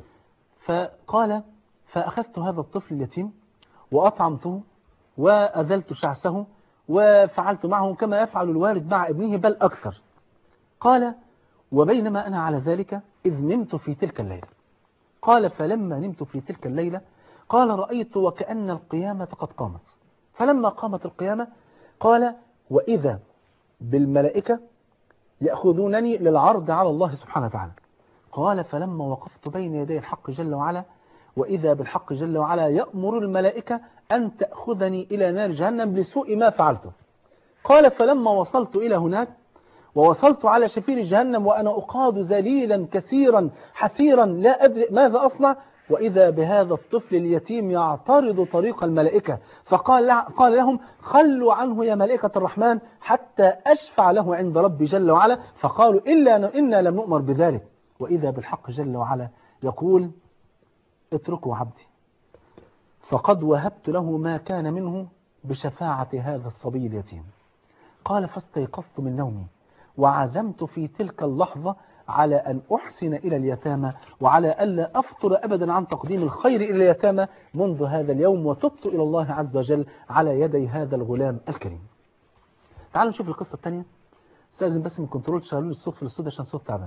S1: فقال فأخذت هذا الطفل اليتيم وأطعمته وأذلت شعسه وفعلت معه كما يفعل الوالد مع ابنه بل أكثر قال وبينما أنا على ذلك إذ نمت في تلك الليلة قال فلما نمت في تلك الليلة قال رأيت وكأن القيامة قد قامت فلما قامت القيامة قال وإذا بالملائكة يأخذونني للعرض على الله سبحانه وتعالى قال فلما وقفت بين يدي الحق جل وعلا وإذا بالحق جل وعلا يأمر الملائكة أن تأخذني إلى نار جهنم لسوء ما فعلته قال فلما وصلت إلى هناك ووصلت على شفير جهنم وأنا أقاد ذليلا كثيرا حسيرا لا أدري ماذا أصنع وإذا بهذا الطفل اليتيم يعترض طريق الملائكة فقال قال لهم خلوا عنه يا ملائكة الرحمن حتى أشفع له عند ربي جل وعلا فقالوا إلا إنا لم نؤمر بذلك وإذا بالحق جل وعلا يقول اتركوا عبدي فقد وهبت له ما كان منه بشفاعة هذا الصبي اليتيم قال فاستيقظت من نومي وعزمت في تلك اللحظة على أن أحسن إلى اليتامى وعلى ألا أفطر أبدا عن تقديم الخير إلى اليتامى منذ هذا اليوم وتبت إلى الله عز وجل على يدي هذا الغلام الكريم تعالوا نشوف القصة الثانية استاذن بس من كنترول تشغلوا لي الصوت في الاستوديو عشان صوت تعبان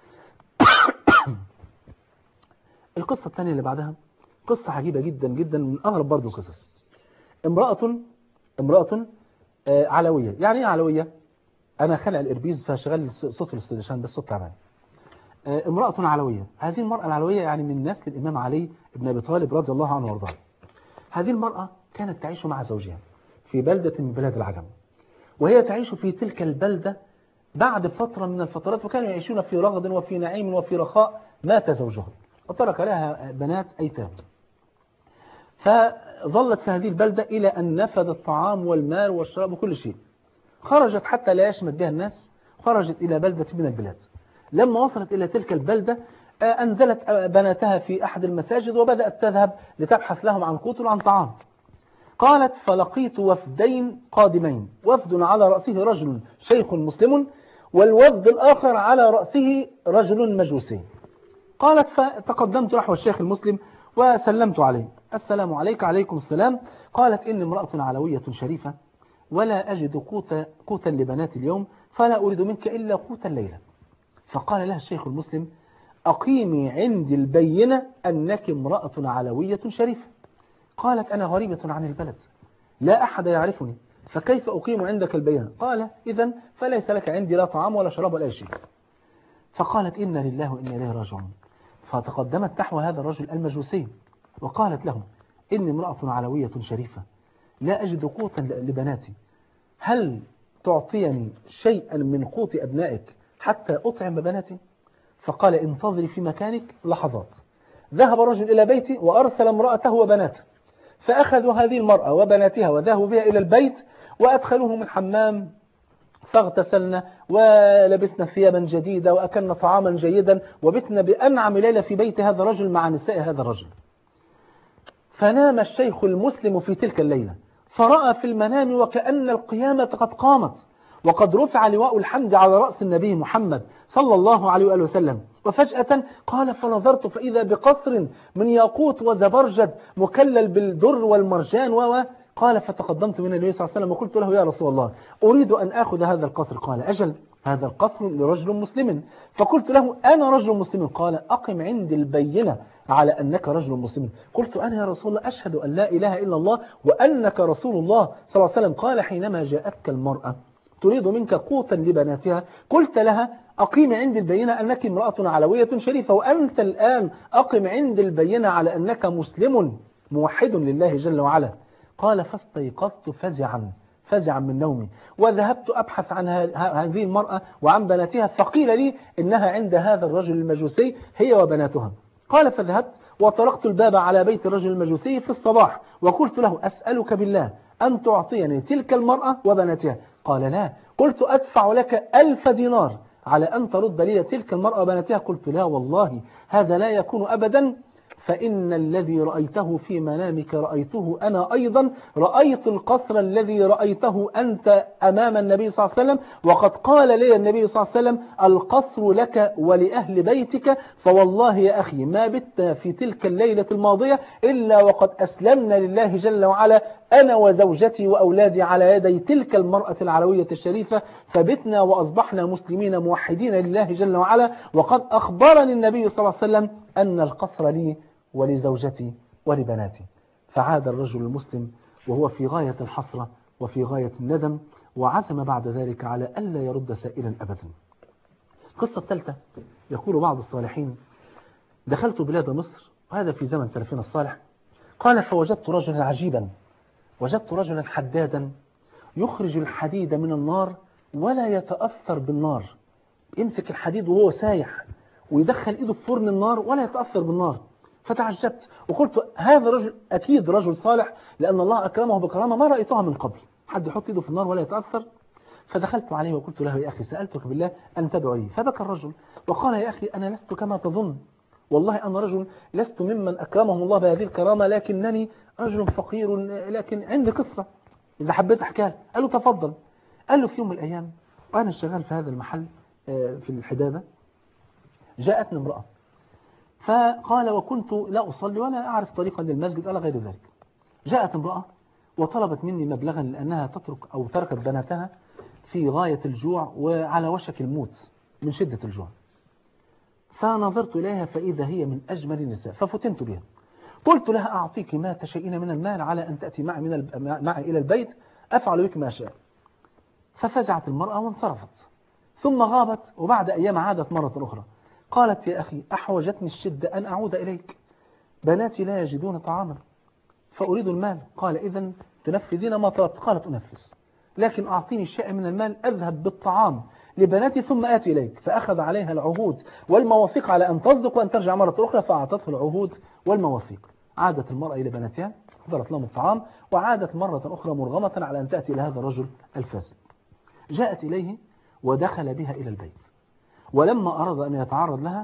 S1: القصة الثانية اللي بعدها قصة عجيبة جدا جدا من أغرب برضو قصص امرأة امرأة آه علوية يعني ايه علوية أنا خلع الإربيز فشغل صوت في الاستوديو عشان بس صوت تعبان آه امرأة علوية هذه المرأة العلوية يعني من نسل الإمام علي بن أبي طالب رضي الله عنه وارضاه هذه المرأة كانت تعيش مع زوجها في بلدة من بلاد العجم وهي تعيش في تلك البلدة بعد فترة من الفترات وكانوا يعيشون في رغد وفي نعيم وفي رخاء مات زوجها وترك لها بنات أيتام فظلت في هذه البلدة إلى أن نفذ الطعام والمال والشراب وكل شيء خرجت حتى لا يشمت بها الناس خرجت إلى بلدة من البلاد لما وصلت إلى تلك البلدة أنزلت بناتها في أحد المساجد وبدأت تذهب لتبحث لهم عن قوت وعن طعام قالت فلقيت وفدين قادمين وفد على رأسه رجل شيخ مسلم والوفد الآخر على رأسه رجل مجوسي قالت فتقدمت نحو الشيخ المسلم وسلمت عليه السلام عليك عليكم السلام قالت إني امرأة علوية شريفة ولا أجد قوتا, قوتا لبنات اليوم فلا أريد منك إلا قوت الليلة فقال لها الشيخ المسلم أقيمي عندي البينة أنك امرأة علوية شريفة قالت أنا غريبة عن البلد لا أحد يعرفني فكيف أقيم عندك البينة قال إذا فليس لك عندي لا طعام ولا شراب ولا شيء فقالت إنا لله وإنا إليه راجعون فتقدمت نحو هذا الرجل المجوسي وقالت له إني امرأة علوية شريفة لا أجد قوتا لبناتي هل تعطيني شيئا من قوت أبنائك حتى أطعم بناتي فقال انتظري في مكانك لحظات ذهب الرجل إلى بيتي وأرسل امرأته وبناته فأخذوا هذه المرأة وبناتها وذهبوا بها إلى البيت وأدخلوهم الحمام فاغتسلنا ولبسنا ثيابا جديدة وأكلنا طعاما جيدا وبتنا بأنعم ليلة في بيت هذا الرجل مع نساء هذا الرجل فنام الشيخ المسلم في تلك الليلة فرأى في المنام وكأن القيامة قد قامت وقد رفع لواء الحمد على رأس النبي محمد صلى الله عليه وآله وسلم وفجأة قال فنظرت فإذا بقصر من ياقوت وزبرجد مكلل بالدر والمرجان و قال فتقدمت من النبي صلى الله عليه وسلم وقلت له يا رسول الله أريد أن أخذ هذا القصر قال أجل هذا القصر لرجل مسلم فقلت له أنا رجل مسلم قال أقم عندي البينة على أنك رجل مسلم قلت أنا يا رسول الله أشهد أن لا إله إلا الله وأنك رسول الله صلى الله عليه وسلم قال حينما جاءتك المرأة تريد منك قوتا لبناتها قلت لها أقيم عندي البينة أنك امرأة علوية شريفة وأنت الآن أقم عندي البينة على أنك مسلم موحد لله جل وعلا قال فاستيقظت فزعا فزعا من نومي وذهبت أبحث عن هذه المرأة وعن بناتها فقيل لي إنها عند هذا الرجل المجوسي هي وبناتها قال فذهبت وطرقت الباب على بيت الرجل المجوسي في الصباح وقلت له أسألك بالله أن تعطيني تلك المرأة وبناتها قال لا قلت أدفع لك ألف دينار على أن ترد لي تلك المرأة وبناتها قلت لا والله هذا لا يكون أبدا فإن الذي رأيته في منامك رأيته أنا أيضا رأيت القصر الذي رأيته أنت أمام النبي صلى الله عليه وسلم وقد قال لي النبي صلى الله عليه وسلم القصر لك ولأهل بيتك فوالله يا أخي ما بت في تلك الليلة الماضية إلا وقد أسلمنا لله جل وعلا أنا وزوجتي وأولادي على يدي تلك المرأة العلوية الشريفة فبتنا وأصبحنا مسلمين موحدين لله جل وعلا وقد أخبرني النبي صلى الله عليه وسلم أن القصر لي ولزوجتي ولبناتي فعاد الرجل المسلم وهو في غاية الحسرة وفي غاية الندم وعزم بعد ذلك على ألا يرد سائلا أبدا القصة الثالثة يقول بعض الصالحين دخلت بلاد مصر وهذا في زمن سلفنا الصالح قال فوجدت رجلا عجيبا وجدت رجلا حدادا يخرج الحديد من النار ولا يتأثر بالنار يمسك الحديد وهو سايح ويدخل ايده في فرن النار ولا يتأثر بالنار فتعجبت وقلت هذا رجل أكيد رجل صالح لأن الله أكرمه بكرامة ما رأيتها من قبل حد يحط ايده في النار ولا يتأثر فدخلت عليه وقلت له يا أخي سألتك بالله أن تدعو لي فبكى الرجل وقال يا أخي أنا لست كما تظن والله أنا رجل لست ممن أكرمهم الله بهذه الكرامة لكنني رجل فقير لكن عندي قصة إذا حبيت أحكيها قال له تفضل قال له في يوم من الأيام وأنا شغال في هذا المحل في الحدادة جاءتني امرأة فقال وكنت لا أصلي ولا أعرف طريقا للمسجد ولا غير ذلك جاءت امرأة وطلبت مني مبلغا لأنها تترك أو تركت بناتها في غاية الجوع وعلى وشك الموت من شدة الجوع فنظرت إليها فإذا هي من أجمل النساء ففتنت بها قلت لها أعطيك ما تشائين من المال على أن تأتي معي, من الب... معي إلى البيت أفعل بك ما شاء ففزعت المرأة وانصرفت ثم غابت وبعد أيام عادت مرة أخرى قالت يا أخي أحوجتني الشدة أن أعود إليك بناتي لا يجدون طعاما فأريد المال قال إذا تنفذين ما طلبت قالت أنفذ لكن أعطيني شيء من المال أذهب بالطعام لبناتي ثم آتي إليك فأخذ عليها العهود والمواثيق على أن تصدق وأن ترجع مرة أخرى فأعطته العهود والمواثيق عادت المرأة إلى بناتها حضرت لهم الطعام وعادت مرة أخرى مرغمة على أن تأتي إلى هذا الرجل الفاسد جاءت إليه ودخل بها إلى البيت ولما أراد أن يتعرض لها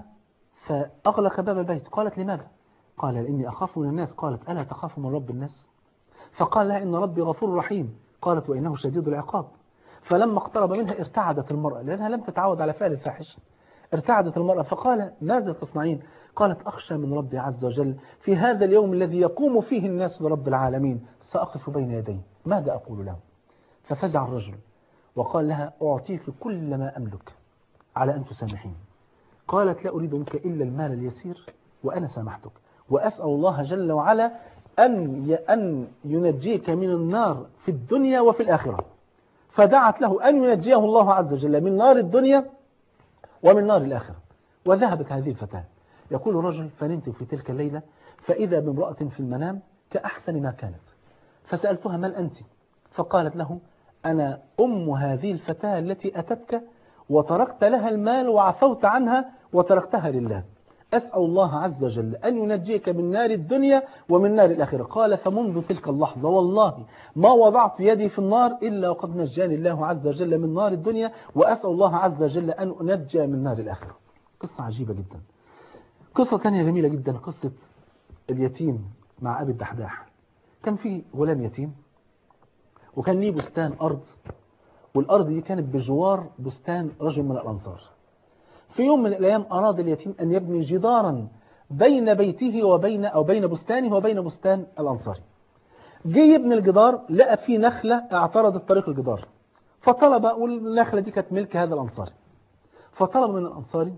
S1: فأغلق باب البيت قالت لماذا قال إني أخاف من الناس قالت ألا تخاف من رب الناس فقال لها إن ربي غفور رحيم قالت وإنه شديد العقاب فلما اقترب منها ارتعدت المرأة لأنها لم تتعود على فعل الفاحش ارتعدت المرأة فقال ماذا تصنعين قالت أخشى من ربي عز وجل في هذا اليوم الذي يقوم فيه الناس لرب العالمين سأقف بين يديه ماذا أقول له ففزع الرجل وقال لها أعطيك كل ما أملك على أن تسامحين قالت لا أريد منك إلا المال اليسير وأنا سامحتك وأسأل الله جل وعلا أن أن ينجيك من النار في الدنيا وفي الآخرة فدعت له أن ينجيه الله عز وجل من نار الدنيا ومن نار الآخرة وذهبت هذه الفتاة يقول الرجل فنمت في تلك الليلة فإذا بامرأة في المنام كأحسن ما كانت فسألتها من أنت فقالت له أنا أم هذه الفتاة التي أتتك وتركت لها المال وعفوت عنها وتركتها لله أسأل الله عز وجل أن ينجيك من نار الدنيا ومن نار الآخرة قال فمنذ تلك اللحظة والله ما وضعت يدي في النار إلا وقد نجاني الله عز وجل من نار الدنيا وأسأل الله عز وجل أن أنجى من نار الآخرة قصة عجيبة جدا قصة ثانية جميلة جدا قصة اليتيم مع أبي الدحداح كان في غلام يتيم وكان ليه بستان أرض والأرض دي كانت بجوار بستان رجل من الأنصار في يوم من الأيام أراد اليتيم أن يبني جدارا بين بيته وبين أو بين بستانه وبين بستان الأنصاري جه يبني الجدار لقى فيه نخلة اعترضت طريق الجدار فطلب والنخلة دي كانت ملك هذا الأنصاري فطلب من الأنصاري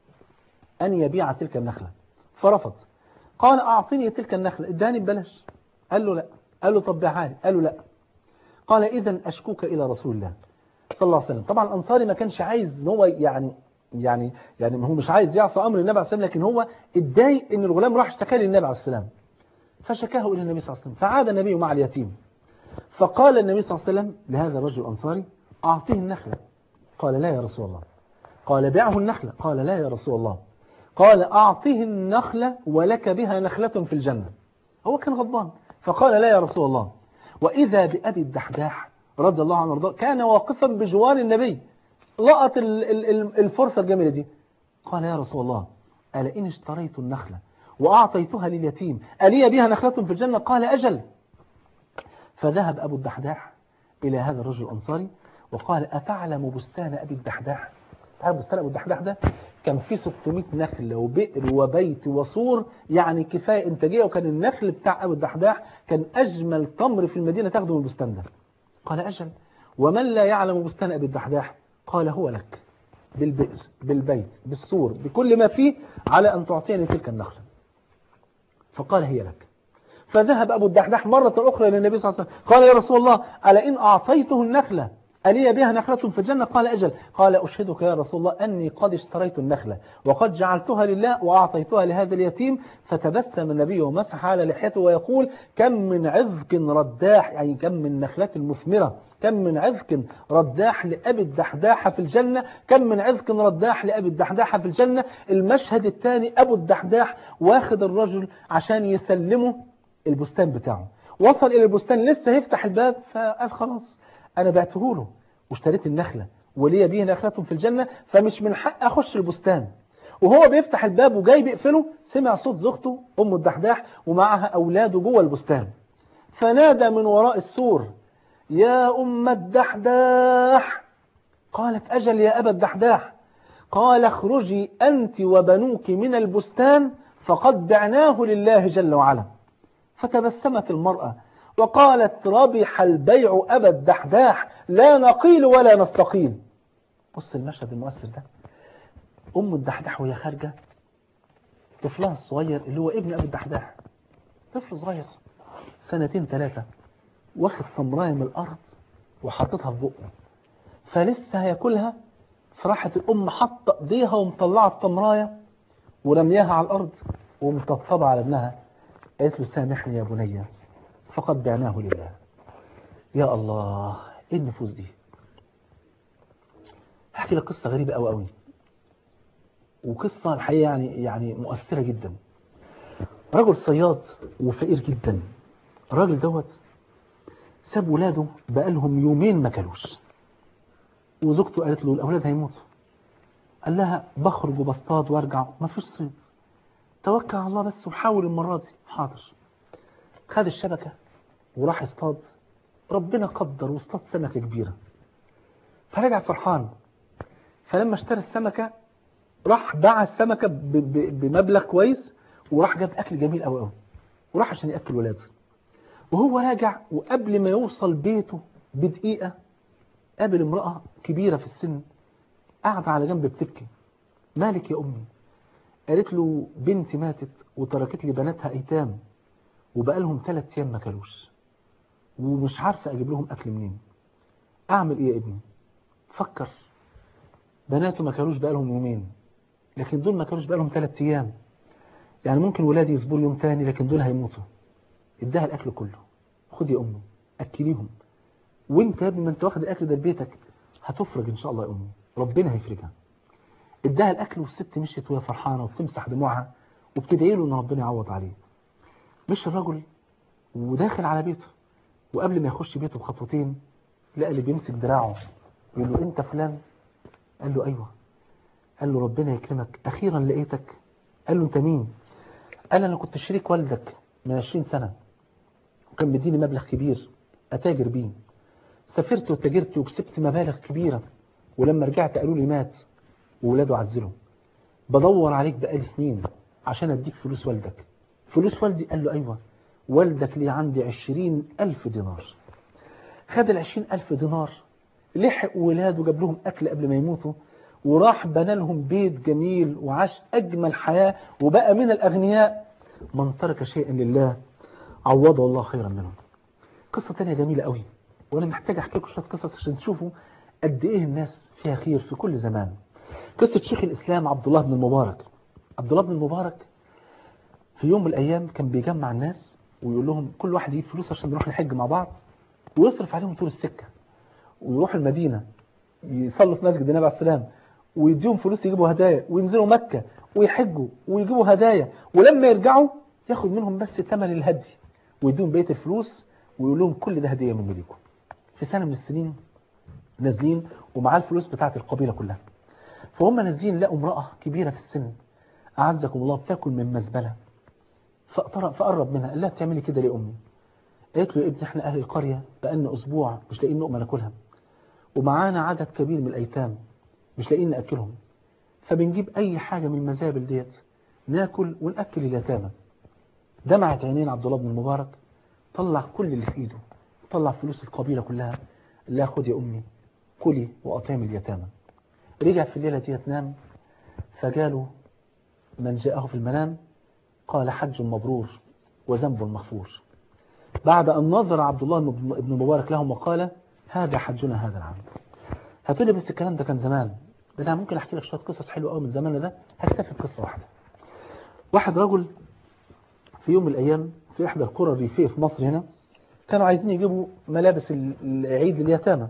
S1: أن يبيع تلك النخلة فرفض قال أعطيني تلك النخلة اداني ببلاش قال له لا قال له طب بيعها لي قال له لا قال إذا أشكوك إلى رسول الله صلى الله عليه وسلم طبعا الأنصاري ما كانش عايز ان هو يعني يعني يعني هو مش عايز يعصى امر النبي عليه السلام لكن هو اتضايق ان الغلام راح اشتكى للنبي عليه السلام فشكاه الى النبي صلى الله عليه وسلم فعاد النبي مع اليتيم فقال النبي صلى الله عليه وسلم لهذا الرجل الانصاري اعطيه النخله قال لا يا رسول الله قال بيعه النخله قال لا يا رسول الله قال اعطيه النخله ولك بها نخله في الجنه هو كان غضبان فقال لا يا رسول الله واذا بابي الدحداح رضي الله عنه وارضاه كان واقفا بجوار النبي لقط الفرصة الجميلة دي قال يا رسول الله ألا إن اشتريت النخلة وأعطيتها لليتيم ألي بها نخلة في الجنة قال أجل فذهب أبو الدحداح إلى هذا الرجل الأنصاري وقال أتعلم بستان أبي الدحداح تعرف بستان أبو الدحداح ده كان في 600 نخل وبئر وبيت وسور يعني كفاية إنتاجية وكان النخل بتاع أبو الدحداح كان أجمل تمر في المدينة تاخده من البستان ده قال أجل ومن لا يعلم بستان أبي الدحداح قال هو لك بالبئر بالبيت بالسور بكل ما فيه على أن تعطيني تلك النخلة فقال هي لك فذهب أبو الدحداح مرة أخرى للنبي صلى الله عليه وسلم قال يا رسول الله ألا إن أعطيته النخلة ألي بها نخلة في الجنة قال أجل قال أشهدك يا رسول الله أني قد اشتريت النخلة وقد جعلتها لله وأعطيتها لهذا اليتيم فتبسم النبي ومسح على لحيته ويقول كم من عذق رداح يعني كم من نخلة مثمرة كم من عذق رداح لأبي الدحداح في الجنة كم من عذق رداح لأبي الدحداح في الجنة المشهد الثاني أبو الدحداح واخد الرجل عشان يسلمه البستان بتاعه وصل إلى البستان لسه هيفتح الباب فقال خلاص أنا بعته له واشتريت النخلة ولي به نخلة في الجنة فمش من حق أخش البستان وهو بيفتح الباب وجاي بيقفله سمع صوت زوجته أم الدحداح ومعها أولاده جوه البستان فنادى من وراء السور يا أم الدحداح قالت أجل يا أبا الدحداح قال اخرجي أنت وبنوك من البستان فقد بعناه لله جل وعلا فتبسمت المرأة وقالت ربح البيع أبا الدحداح لا نقيل ولا نستقيل بص المشهد المؤثر ده أم الدحداح وهي خارجة طفلها الصغير اللي هو ابن أبي الدحداح طفل صغير سنتين ثلاثة واخد تمراية من الأرض وحطتها في بقه فلسه هياكلها فراحت الأم حاطة إيديها ومطلعة التمراية ورمياها على الأرض ومطبطبة على ابنها قالت له سامحني يا بني فقد بعناه لله يا الله ايه النفوس دي هحكي لك قصة غريبة قوي قوي وقصة الحقيقة يعني يعني مؤثرة جدا رجل صياد وفقير جدا الراجل دوت ساب ولاده بقالهم يومين ما كلوش وزوجته قالت له الاولاد هيموتوا قال لها بخرج وبصطاد وارجع ما فيش صيد توكل على الله بس وحاول المرة دي حاضر خد الشبكة وراح اصطاد ربنا قدر واصطاد سمكة كبيرة فرجع فرحان فلما اشترى السمكة راح باع السمكة ب- ب- بمبلغ كويس وراح جاب أكل جميل قوي قوي وراح عشان يأكل ولاده وهو راجع وقبل ما يوصل بيته بدقيقة قابل امرأة كبيرة في السن قاعدة على جنب بتبكي مالك يا أمي قالت له بنتي ماتت وتركت لي بناتها أيتام وبقالهم ثلاث أيام ما كلوش ومش عارفة أجيب لهم أكل منين أعمل إيه يا ابني فكر بناته ما كلوش بقالهم يومين لكن دول ما كلوش بقالهم ثلاث أيام يعني ممكن ولادي يصبروا يوم تاني لكن دول هيموتوا اداها الأكل كله خد يا أمي أكليهم وانت يا ابني ما انت واخد الأكل ده لبيتك هتفرج إن شاء الله يا أمي ربنا هيفرجها اداها الأكل والست مشيت وهي فرحانة وبتمسح دموعها وبتدعي له إن ربنا يعوض عليه مش الرجل وداخل على بيته وقبل ما يخش بيته بخطوتين لقى اللي بيمسك دراعه يقول له انت فلان قال له ايوه قال له ربنا يكرمك اخيرا لقيتك قال له انت مين قال انا كنت شريك والدك من 20 سنة وكان مديني مبلغ كبير اتاجر بيه سافرت وتاجرت وكسبت مبالغ كبيرة ولما رجعت قالوا لي مات وولاده عزلوا بدور عليك بقالي سنين عشان اديك فلوس والدك فلوس والدي قال له ايوه والدك لي عندي عشرين ألف دينار خد العشرين ألف دينار لحق ولاده جاب لهم أكل قبل ما يموتوا وراح بنى لهم بيت جميل وعاش أجمل حياة وبقى من الأغنياء من ترك شيئا لله عوضه الله خيرا منه قصة تانية جميلة قوي وأنا محتاج أحكي لكم شوية قصص عشان تشوفوا قد إيه الناس فيها خير في كل زمان قصة شيخ الإسلام عبد الله بن المبارك عبد الله بن المبارك في يوم من الأيام كان بيجمع الناس ويقول لهم كل واحد يجيب فلوس عشان نروح نحج مع بعض ويصرف عليهم طول السكة ويروح المدينة يصلوا في مسجد النبي عليه السلام ويديهم فلوس يجيبوا هدايا وينزلوا مكة ويحجوا ويجيبوا هدايا ولما يرجعوا ياخد منهم بس ثمن الهدي ويديهم بقية الفلوس ويقول لهم كل ده هدية من ليكم في سنة من السنين نازلين ومعاه الفلوس بتاعت القبيلة كلها فهم نازلين لقوا امرأة كبيرة في السن أعزكم الله بتاكل من مزبلة فقرب منها قال لها بتعملي كده ليه أمي قالت له يا ابني احنا أهل القرية بقالنا أسبوع مش لاقيين لقمة ناكلها ومعانا عدد كبير من الأيتام مش لاقيين نأكلهم فبنجيب أي حاجة من المزابل ديت ناكل ونأكل اليتامى دمعت عينين عبد الله بن المبارك طلع كل اللي في ايده طلع فلوس القبيلة كلها لا خد يا أمي كلي وأطعم اليتامى رجع في الليلة دي نام فجاله من جاءه في المنام قال حج مبرور وذنب مغفور بعد أن نظر عبد الله بن مبارك لهم وقال هذا حجنا هذا العام هتقول لي بس الكلام ده كان زمان ده انا ممكن احكي لك شويه قصص حلوه قوي من زماننا ده هكتفي بقصه واحده واحد رجل في يوم من الايام في احدى القرى الريفيه في مصر هنا كانوا عايزين يجيبوا ملابس العيد لليتامى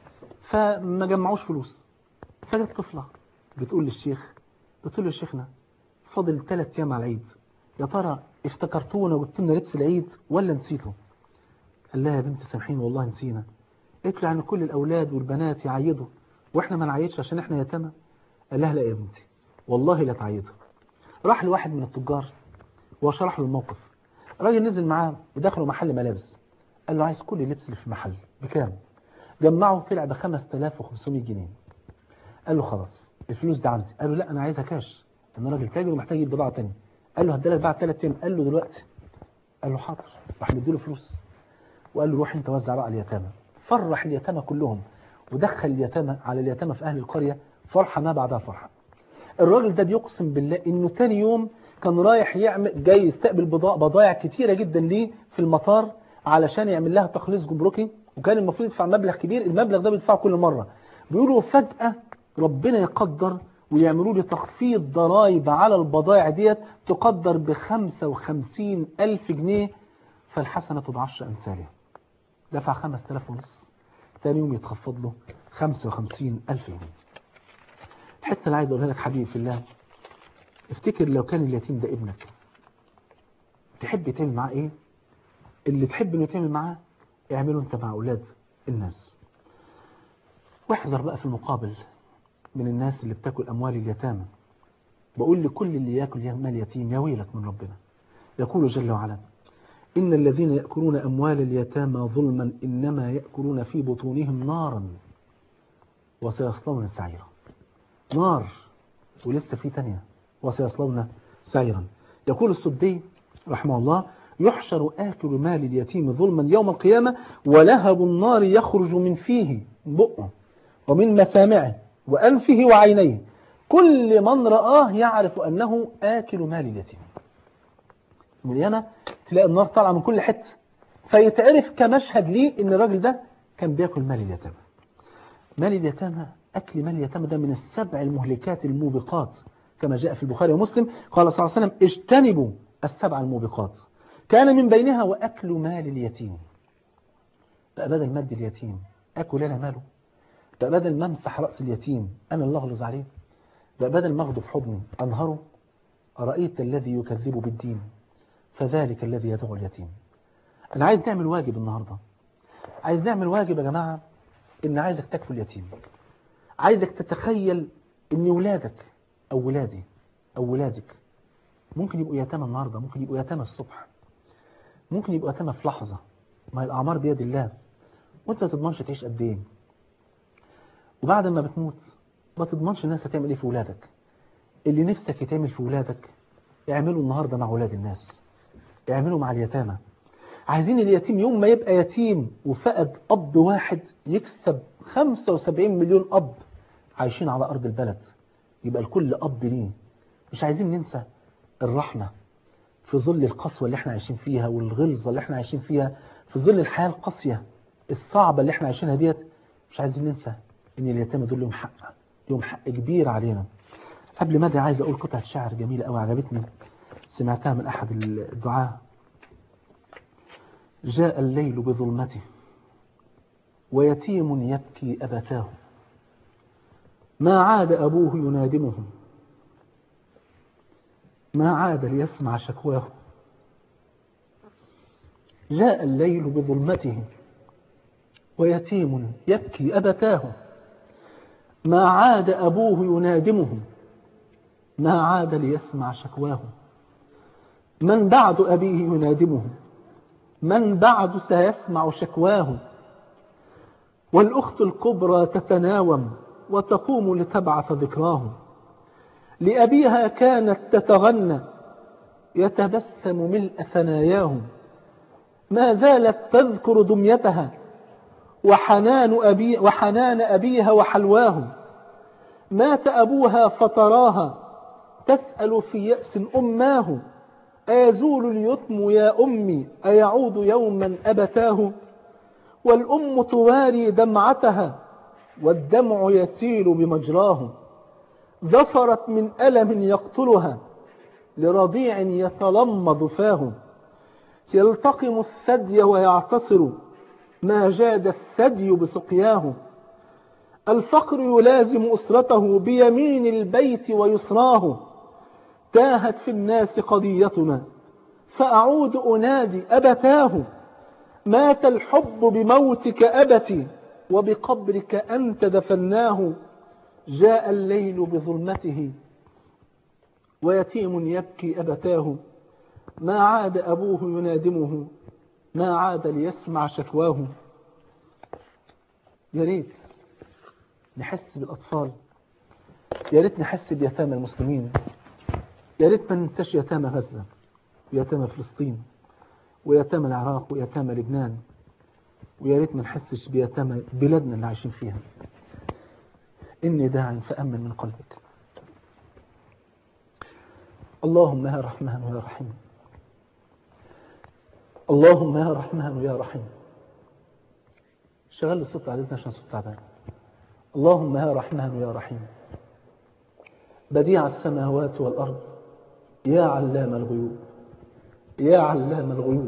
S1: فما جمعوش فلوس فجت طفله بتقول للشيخ بتقول له شيخنا فاضل ثلاث ايام على العيد يا ترى افتكرتونا وجبتوا لنا لبس العيد ولا نسيته قال لها يا بنت سامحين والله نسينا قلت له يعني كل الاولاد والبنات يعيدوا واحنا ما نعيدش عشان احنا يتامى قال لها لا يا بنتي والله لا تعيدوا راح لواحد من التجار وشرح له الموقف الراجل نزل معاه ودخلوا محل ملابس قال له عايز كل اللبس اللي في المحل بكام جمعه طلع ب 5500 جنيه قال له خلاص الفلوس دي عندي قال له لا انا عايزها كاش انا راجل تاجر ومحتاج يجيب بضاعه ثانيه قال له هديلك بعد ثلاث ايام قال له دلوقتي قال له حاضر راح مديله فلوس وقال له روح انت وزع بقى على اليتامى فرح اليتامى كلهم ودخل اليتامى على اليتامى في اهل القريه فرحه ما بعدها فرحه الراجل ده بيقسم بالله انه ثاني يوم كان رايح يعمل جاي يستقبل بضائع كتيره جدا ليه في المطار علشان يعمل لها تخليص جمركي وكان المفروض يدفع مبلغ كبير المبلغ ده بيدفعه كل مره بيقولوا فجاه ربنا يقدر ويعملوا لي تخفيض ضرائب على البضائع ديت تقدر ب 55 ألف جنيه فالحسنة بعشر أمثالها دفع 5000 ونص ثاني يوم يتخفض له 55 ألف جنيه الحتة اللي عايز أقولها لك حبيبي في الله افتكر لو كان اليتيم ده ابنك تحب تعمل معاه ايه اللي تحب انه تعمل معاه اعمله انت مع اولاد الناس واحذر بقى في المقابل من الناس اللي بتاكل اموال اليتامى بقول لكل اللي ياكل مال يتيم يا ويلك من ربنا يقول جل وعلا إن الذين يأكلون أموال اليتامى ظلما إنما يأكلون في بطونهم نارا وسيصلون سعيرا نار ولسه في تانية وسيصلون سعيرا يقول السدي رحمه الله يحشر آكل مال اليتيم ظلما يوم القيامة ولهب النار يخرج من فيه بقه ومن مسامعه وأنفه وعينيه كل من رآه يعرف أنه آكل مال اليتيم مليانة تلاقي النار طالعة من كل حتة فيتعرف كمشهد ليه ان الراجل ده كان بياكل مال اليتامى مال اليتامى أكل مال اليتامى ده من السبع المهلكات الموبقات كما جاء في البخاري ومسلم قال صلى الله عليه وسلم اجتنبوا السبع الموبقات كان من بينها وأكل مال اليتيم بقى بدل مد اليتيم أكل أنا ماله بقى بدل ما امسح رأس اليتيم أنا اللي أغلظ عليه بقى بدل ما أخده في حضني أنهره أرأيت الذي يكذب بالدين فذلك الذي يدعو اليتيم أنا عايز نعمل واجب النهاردة عايز نعمل واجب يا جماعة إن عايزك تكفل اليتيم عايزك تتخيل إن ولادك أو ولادي أو ولادك ممكن يبقوا يتامى النهاردة ممكن يبقوا يتامى الصبح ممكن يبقوا يتامى في لحظة ما هي الأعمار بيد الله وانت ما تضمنش تعيش قد ايه وبعد ما بتموت ما تضمنش الناس هتعمل ايه في ولادك اللي نفسك يتعمل في ولادك اعمله النهاردة مع ولاد الناس اعمله مع اليتامى عايزين اليتيم يوم ما يبقى يتيم وفقد أب واحد يكسب 75 مليون أب عايشين على أرض البلد يبقى الكل أب ليه مش عايزين ننسى الرحمة في ظل القسوة اللي احنا عايشين فيها والغلظة اللي احنا عايشين فيها في ظل الحياة القاسية الصعبة اللي احنا عايشينها ديت مش عايزين ننسى ان اليتامى دول لهم حق لهم حق كبير علينا قبل ما عايز اقول قطعة شعر جميلة قوي عجبتني سمعتها من احد الدعاة جاء الليل بظلمته ويتيم يبكي أبتاه ما عاد أبوه ينادمه ما عاد ليسمع شكواه جاء الليل بظلمته ويتيم يبكي أبتاه ما عاد أبوه ينادمه ما عاد ليسمع شكواه من بعد أبيه ينادمه من بعد سيسمع شكواه والأخت الكبرى تتناوم وتقوم لتبعث ذكراه لأبيها كانت تتغنى يتبسم ملء ثناياه ما زالت تذكر دميتها وحنان, أبي وحنان أبيها وحلواه مات أبوها فتراها تسأل في يأس أماه أيزول اليتم يا أمي أيعود يوما أبتاه والأم تواري دمعتها والدمع يسيل بمجراه ظفرت من ألم يقتلها لرضيع يتلمض فاه يلتقم الثدي ويعتصر ما جاد الثدي بسقياه الفقر يلازم أسرته بيمين البيت ويسراه تاهت في الناس قضيتنا فأعود أنادي أبتاه مات الحب بموتك أبتي وبقبرك أنت دفناه جاء الليل بظلمته ويتيم يبكي أبتاه ما عاد أبوه ينادمه ما عاد ليسمع شكواه يا ريت نحس بالأطفال يا ريت نحس بيتامى المسلمين يا ريت ما ننساش يتامى غزة ويتامى فلسطين ويتامى العراق ويتامى لبنان ويا ريت ما نحسش بيتامى بلادنا اللي عايشين فيها إني داع فأمن من قلبك اللهم يا رحمن يا رحيم اللهم يا رحمن يا رحيم شغل الصوت على عشان صوت تعبان اللهم يا رحمن يا رحيم بديع السماوات والأرض يا علام الغيوب يا علام الغيوب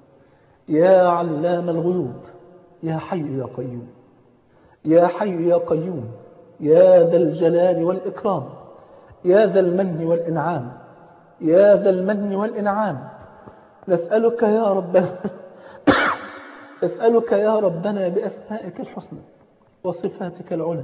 S1: يا علام الغيوب يا حي يا قيوم يا حي يا قيوم يا ذا الجلال والإكرام يا ذا المن والإنعام يا ذا المن والإنعام نسألك يا ربنا نسألك يا ربنا بأسمائك الحسنى وصفاتك العلى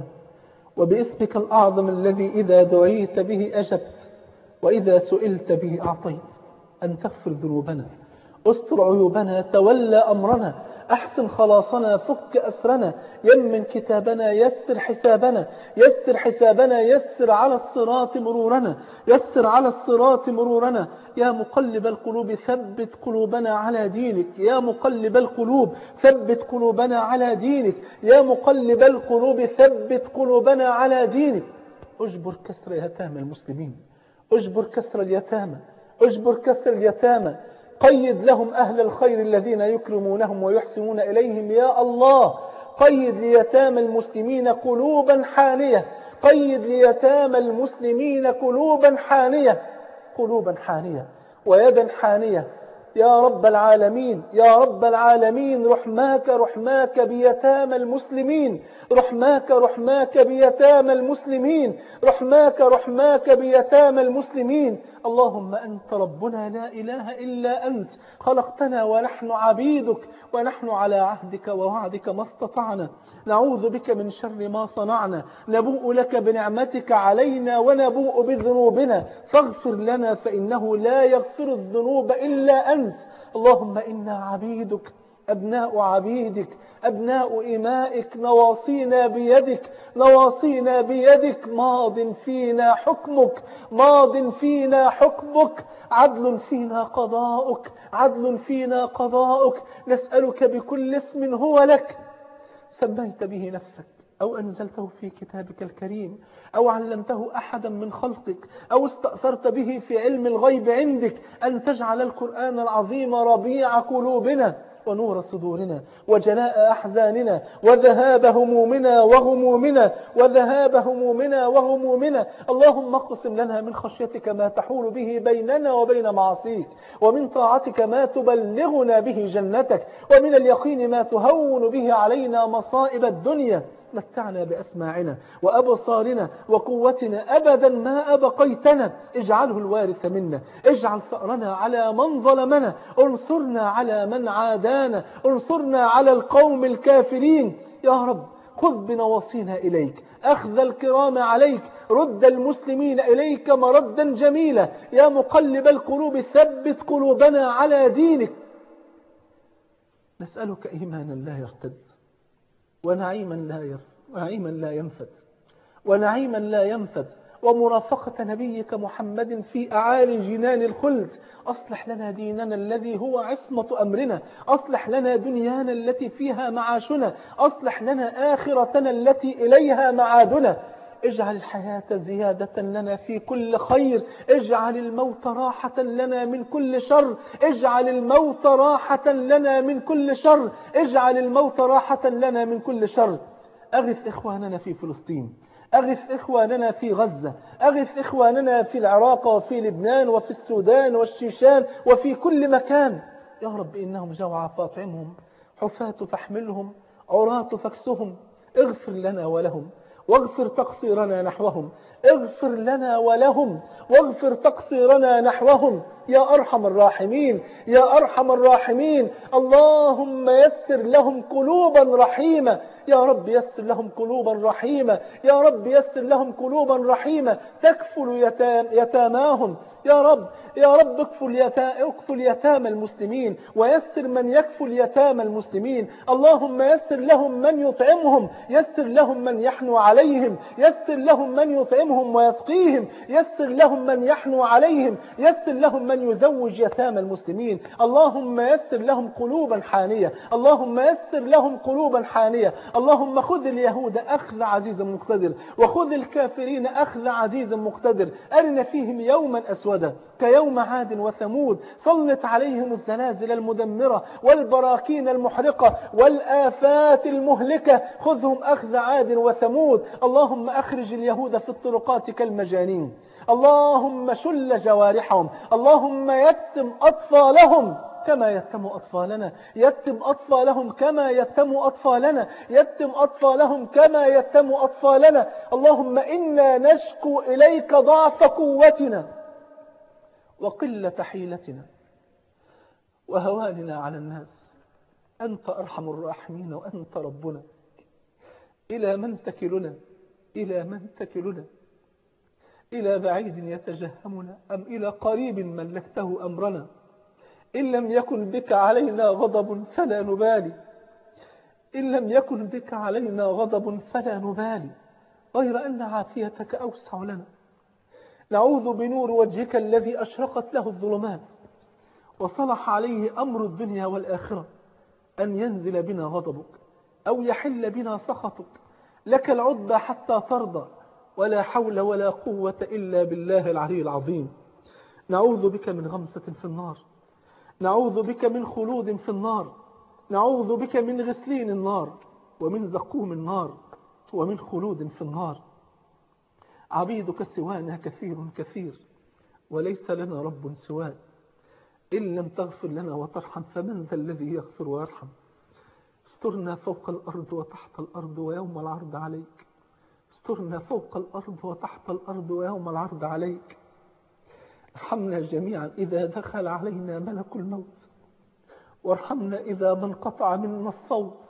S1: وباسمك الأعظم الذي إذا دعيت به أجبت وإذا سئلت به أعطيت أن تغفر ذنوبنا استر عيوبنا تولى أمرنا أحسن خلاصنا فك أسرنا يمن كتابنا يسر حسابنا يسر حسابنا يسر على الصراط مرورنا يسر على الصراط مرورنا يا مقلب القلوب ثبت قلوبنا على دينك يا مقلب القلوب ثبت قلوبنا على دينك يا مقلب القلوب ثبت قلوبنا على دينك اجبر كسر يتامى المسلمين اجبر كسر اليتامى اجبر كسر اليتامى قيد لهم أهل الخير الذين يكرمونهم ويحسنون إليهم يا الله قيد ليتامى المسلمين قلوبا حانية قيد ليتامى المسلمين قلوبا حانية قلوبا حانية ويدا حانية يا رب العالمين يا رب العالمين رحماك رحماك بيتامى المسلمين رحماك رحماك بيتامى المسلمين رحماك رحماك بيتامى المسلمين اللهم أنت ربنا لا إله إلا أنت خلقتنا ونحن عبيدك ونحن على عهدك ووعدك ما استطعنا نعوذ بك من شر ما صنعنا نبوء لك بنعمتك علينا ونبوء بذنوبنا فاغفر لنا فإنه لا يغفر الذنوب إلا أنت اللهم إنا عبيدك أبناء عبيدك أبناء إمائك نواصينا بيدك نواصينا بيدك ماض فينا حكمك ماض فينا حكمك عدل فينا قضاؤك عدل فينا قضاؤك نسألك بكل اسم هو لك سميت به نفسك أو أنزلته في كتابك الكريم أو علمته أحدا من خلقك أو استأثرت به في علم الغيب عندك أن تجعل القرآن العظيم ربيع قلوبنا ونور صدورنا وجلاء أحزاننا وذهاب همومنا وغمومنا وذهاب همومنا وغمومنا اللهم اقسم لنا من خشيتك ما تحول به بيننا وبين معاصيك ومن طاعتك ما تبلغنا به جنتك ومن اليقين ما تهون به علينا مصائب الدنيا متعنا بأسماعنا وأبصارنا وقوتنا أبدا ما أبقيتنا اجعله الوارث منا اجعل ثأرنا على من ظلمنا انصرنا على من عادانا انصرنا على القوم الكافرين يا رب خذ بنواصينا إليك أخذ الكرام عليك رد المسلمين إليك مردا جميلا يا مقلب القلوب ثبت قلوبنا على دينك نسألك إيمانا لا يرتد ونعيما لا يف... ونعيما لا ينفد ونعيما لا ينفد ومرافقة نبيك محمد في أعالي جنان الخلد أصلح لنا ديننا الذي هو عصمة أمرنا أصلح لنا دنيانا التي فيها معاشنا أصلح لنا آخرتنا التي إليها معادنا اجعل الحياة زيادة لنا في كل خير اجعل الموت راحة لنا من كل شر اجعل الموت راحة لنا من كل شر اجعل الموت راحة لنا من كل شر أغث إخواننا في فلسطين أغث إخواننا في غزة أغث إخواننا في العراق وفي لبنان وفي السودان والشيشان وفي كل مكان يا رب إنهم جوعى فاطعمهم حفاة فاحملهم عراة فاكسهم اغفر لنا ولهم واغفر تقصيرنا نحوهم اغفر لنا ولهم واغفر تقصيرنا نحوهم يا أرحم الراحمين يا أرحم الراحمين اللهم يسر لهم قلوبا رحيمة يا رب يسر لهم قلوبا رحيمة يا رب يسر لهم قلوبا رحيمة تكفل يتام يتاماهم يا رب يا رب اكفل, يتا... اكفل يتام المسلمين ويسر من يكفل يتام المسلمين اللهم يسر لهم من يطعمهم يسر لهم من يحنو عليهم يسر لهم من يطعمهم ويسقيهم يسر لهم من يحنو عليهم يسر لهم من يزوج يتام المسلمين اللهم يسر لهم قلوبا حانية اللهم يسر لهم قلوبا حانية اللهم خذ اليهود أخذ عزيز مقتدر وخذ الكافرين أخذ عزيز مقتدر أرنا فيهم يوما أسودا كيوم عاد وثمود سلط عليهم الزلازل المدمرة والبراكين المحرقة والآفات المهلكة خذهم أخذ عاد وثمود اللهم أخرج اليهود في الطرقات كالمجانين اللهم شل جوارحهم اللهم يتم أطفالهم كما يتم أطفالنا يتم أطفالهم كما يتم أطفالنا يتم أطفالهم كما يتم أطفالنا اللهم إنا نشكو إليك ضعف قوتنا وقلة حيلتنا وهواننا على الناس أنت أرحم الراحمين وأنت ربنا إلى من تكلنا إلى من تكلنا إلى بعيد يتجهمنا أم إلى قريب ملكته أمرنا إن لم يكن بك علينا غضب فلا نبالي إن لم يكن بك علينا غضب فلا نبالي غير أن عافيتك أوسع لنا نعوذ بنور وجهك الذي أشرقت له الظلمات وصلح عليه أمر الدنيا والآخرة أن ينزل بنا غضبك أو يحل بنا سخطك لك العدى حتى ترضى ولا حول ولا قوة إلا بالله العلي العظيم نعوذ بك من غمسة في النار نعوذ بك من خلود في النار نعوذ بك من غسلين النار ومن زقوم النار ومن خلود في النار عبيدك سوانا كثير كثير وليس لنا رب سواك إن لم تغفر لنا وترحم فمن ذا الذي يغفر ويرحم استرنا فوق الأرض وتحت الأرض ويوم العرض عليك استرنا فوق الأرض وتحت الأرض ويوم العرض عليك ارحمنا جميعا إذا دخل علينا ملك الموت وارحمنا إذا من قطع منا الصوت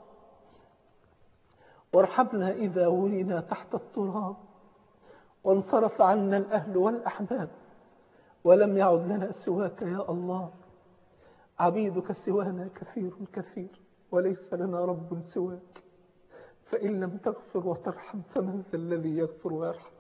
S1: وارحمنا إذا ولينا تحت التراب وانصرف عنا الأهل والأحباب ولم يعد لنا سواك يا الله عبيدك سوانا كثير كثير وليس لنا رب سواك فإن لم تغفر وترحم فمن ذا الذي يغفر ويرحم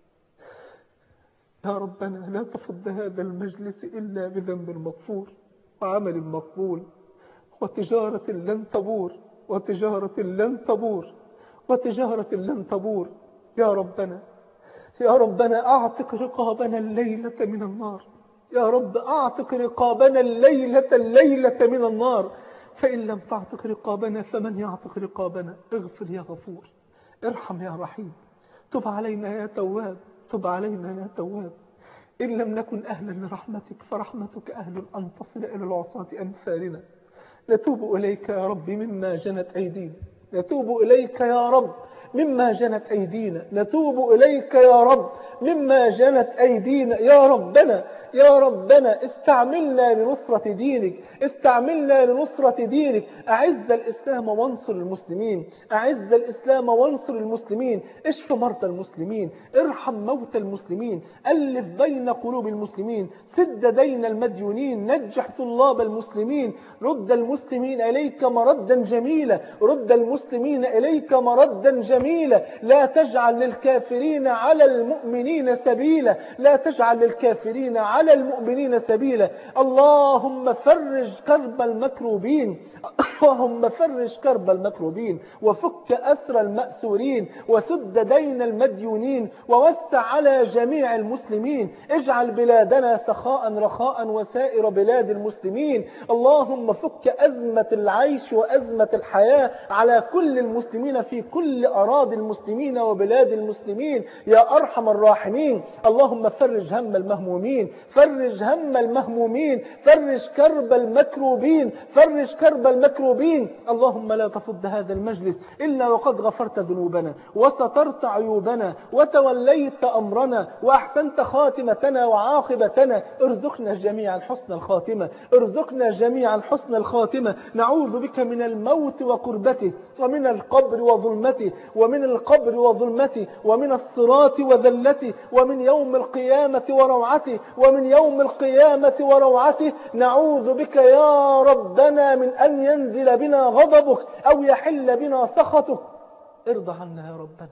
S1: يا ربنا لا تفض هذا المجلس إلا بذنب مغفور وعمل مقبول وتجارة لن تبور وتجارة لن تبور وتجارة لن تبور يا ربنا يا ربنا أعتق رقابنا الليلة من النار يا رب أعتق رقابنا الليلة الليلة من النار فإن لم تعتق رقابنا فمن يعتق رقابنا اغفر يا غفور ارحم يا رحيم تب علينا يا تواب تب علينا يا تواب إن لم نكن أهلا لرحمتك فرحمتك أهل أن تصل إلى العصاة أمثالنا نتوب إليك يا رب مما جنت أيدينا نتوب إليك يا رب مما جنت أيدينا نتوب إليك يا رب مما جنت أيدينا يا ربنا يا ربنا استعملنا لنصرة دينك استعملنا لنصرة دينك أعز الإسلام وانصر المسلمين أعز الإسلام وانصر المسلمين اشف مرضى المسلمين ارحم موتى المسلمين ألف بين قلوب المسلمين سد دين المديونين نجح طلاب المسلمين رد المسلمين إليك مردا جميلا رد المسلمين إليك مردا جميلا جميلة لا تجعل للكافرين على المؤمنين سبيلا لا تجعل للكافرين على المؤمنين سبيلا اللهم فرج كرب المكروبين اللهم فرج كرب المكروبين وفك أسر المأسورين وسد دين المديونين ووسع على جميع المسلمين اجعل بلادنا سخاء رخاء وسائر بلاد المسلمين اللهم فك أزمة العيش وأزمة الحياة على كل المسلمين في كل أراضي المسلمين وبلاد المسلمين يا أرحم الراحمين اللهم فرج هم المهمومين فرج هم المهمومين فرج كرب المكروبين فرج كرب المكروبين اللهم لا تفض هذا المجلس إلا وقد غفرت ذنوبنا وسترت عيوبنا وتوليت أمرنا وأحسنت خاتمتنا وعاقبتنا ارزقنا جميعا حسن الخاتمة ارزقنا جميعا حسن الخاتمة نعوذ بك من الموت وكربته ومن القبر وظلمته ومن القبر وظلمته ومن الصراط وذلته ومن يوم القيامة وروعته ومن يوم القيامة وروعته نعوذ بك يا ربنا من أن ينزل بنا غضبك أو يحل بنا سخطك ارضى عنا يا ربنا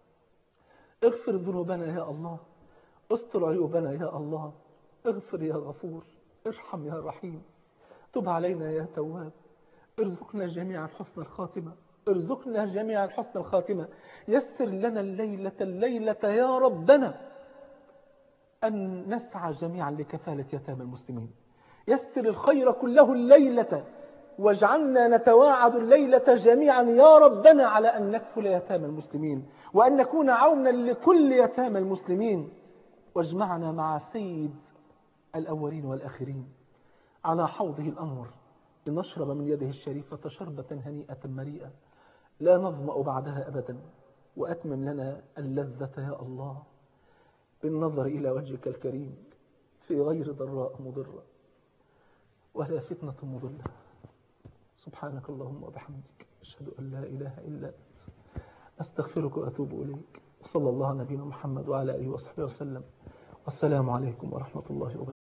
S1: اغفر ذنوبنا يا الله استر عيوبنا يا الله اغفر يا غفور ارحم يا رحيم تب علينا يا تواب ارزقنا جميعا حسن الخاتمة ارزقنا جميعا حسن الخاتمة يسر لنا الليلة الليلة يا ربنا أن نسعى جميعا لكفالة يتامى المسلمين يسر الخير كله الليلة واجعلنا نتواعد الليلة جميعا يا ربنا على أن نكفل يتامى المسلمين وأن نكون عونا لكل يتامى المسلمين واجمعنا مع سيد الأولين والآخرين على حوضه الأنور لنشرب من يده الشريفة شربة هنيئة مريئة لا نظمأ بعدها أبدا وأتمم لنا اللذة يا الله بالنظر إلى وجهك الكريم في غير ضراء مضرة ولا فتنة مضلة سبحانك اللهم وبحمدك أشهد أن لا إله إلا أنت أستغفرك وأتوب إليك صلى الله على نبينا محمد وعلى آله وصحبه وسلم والسلام عليكم ورحمة الله وبركاته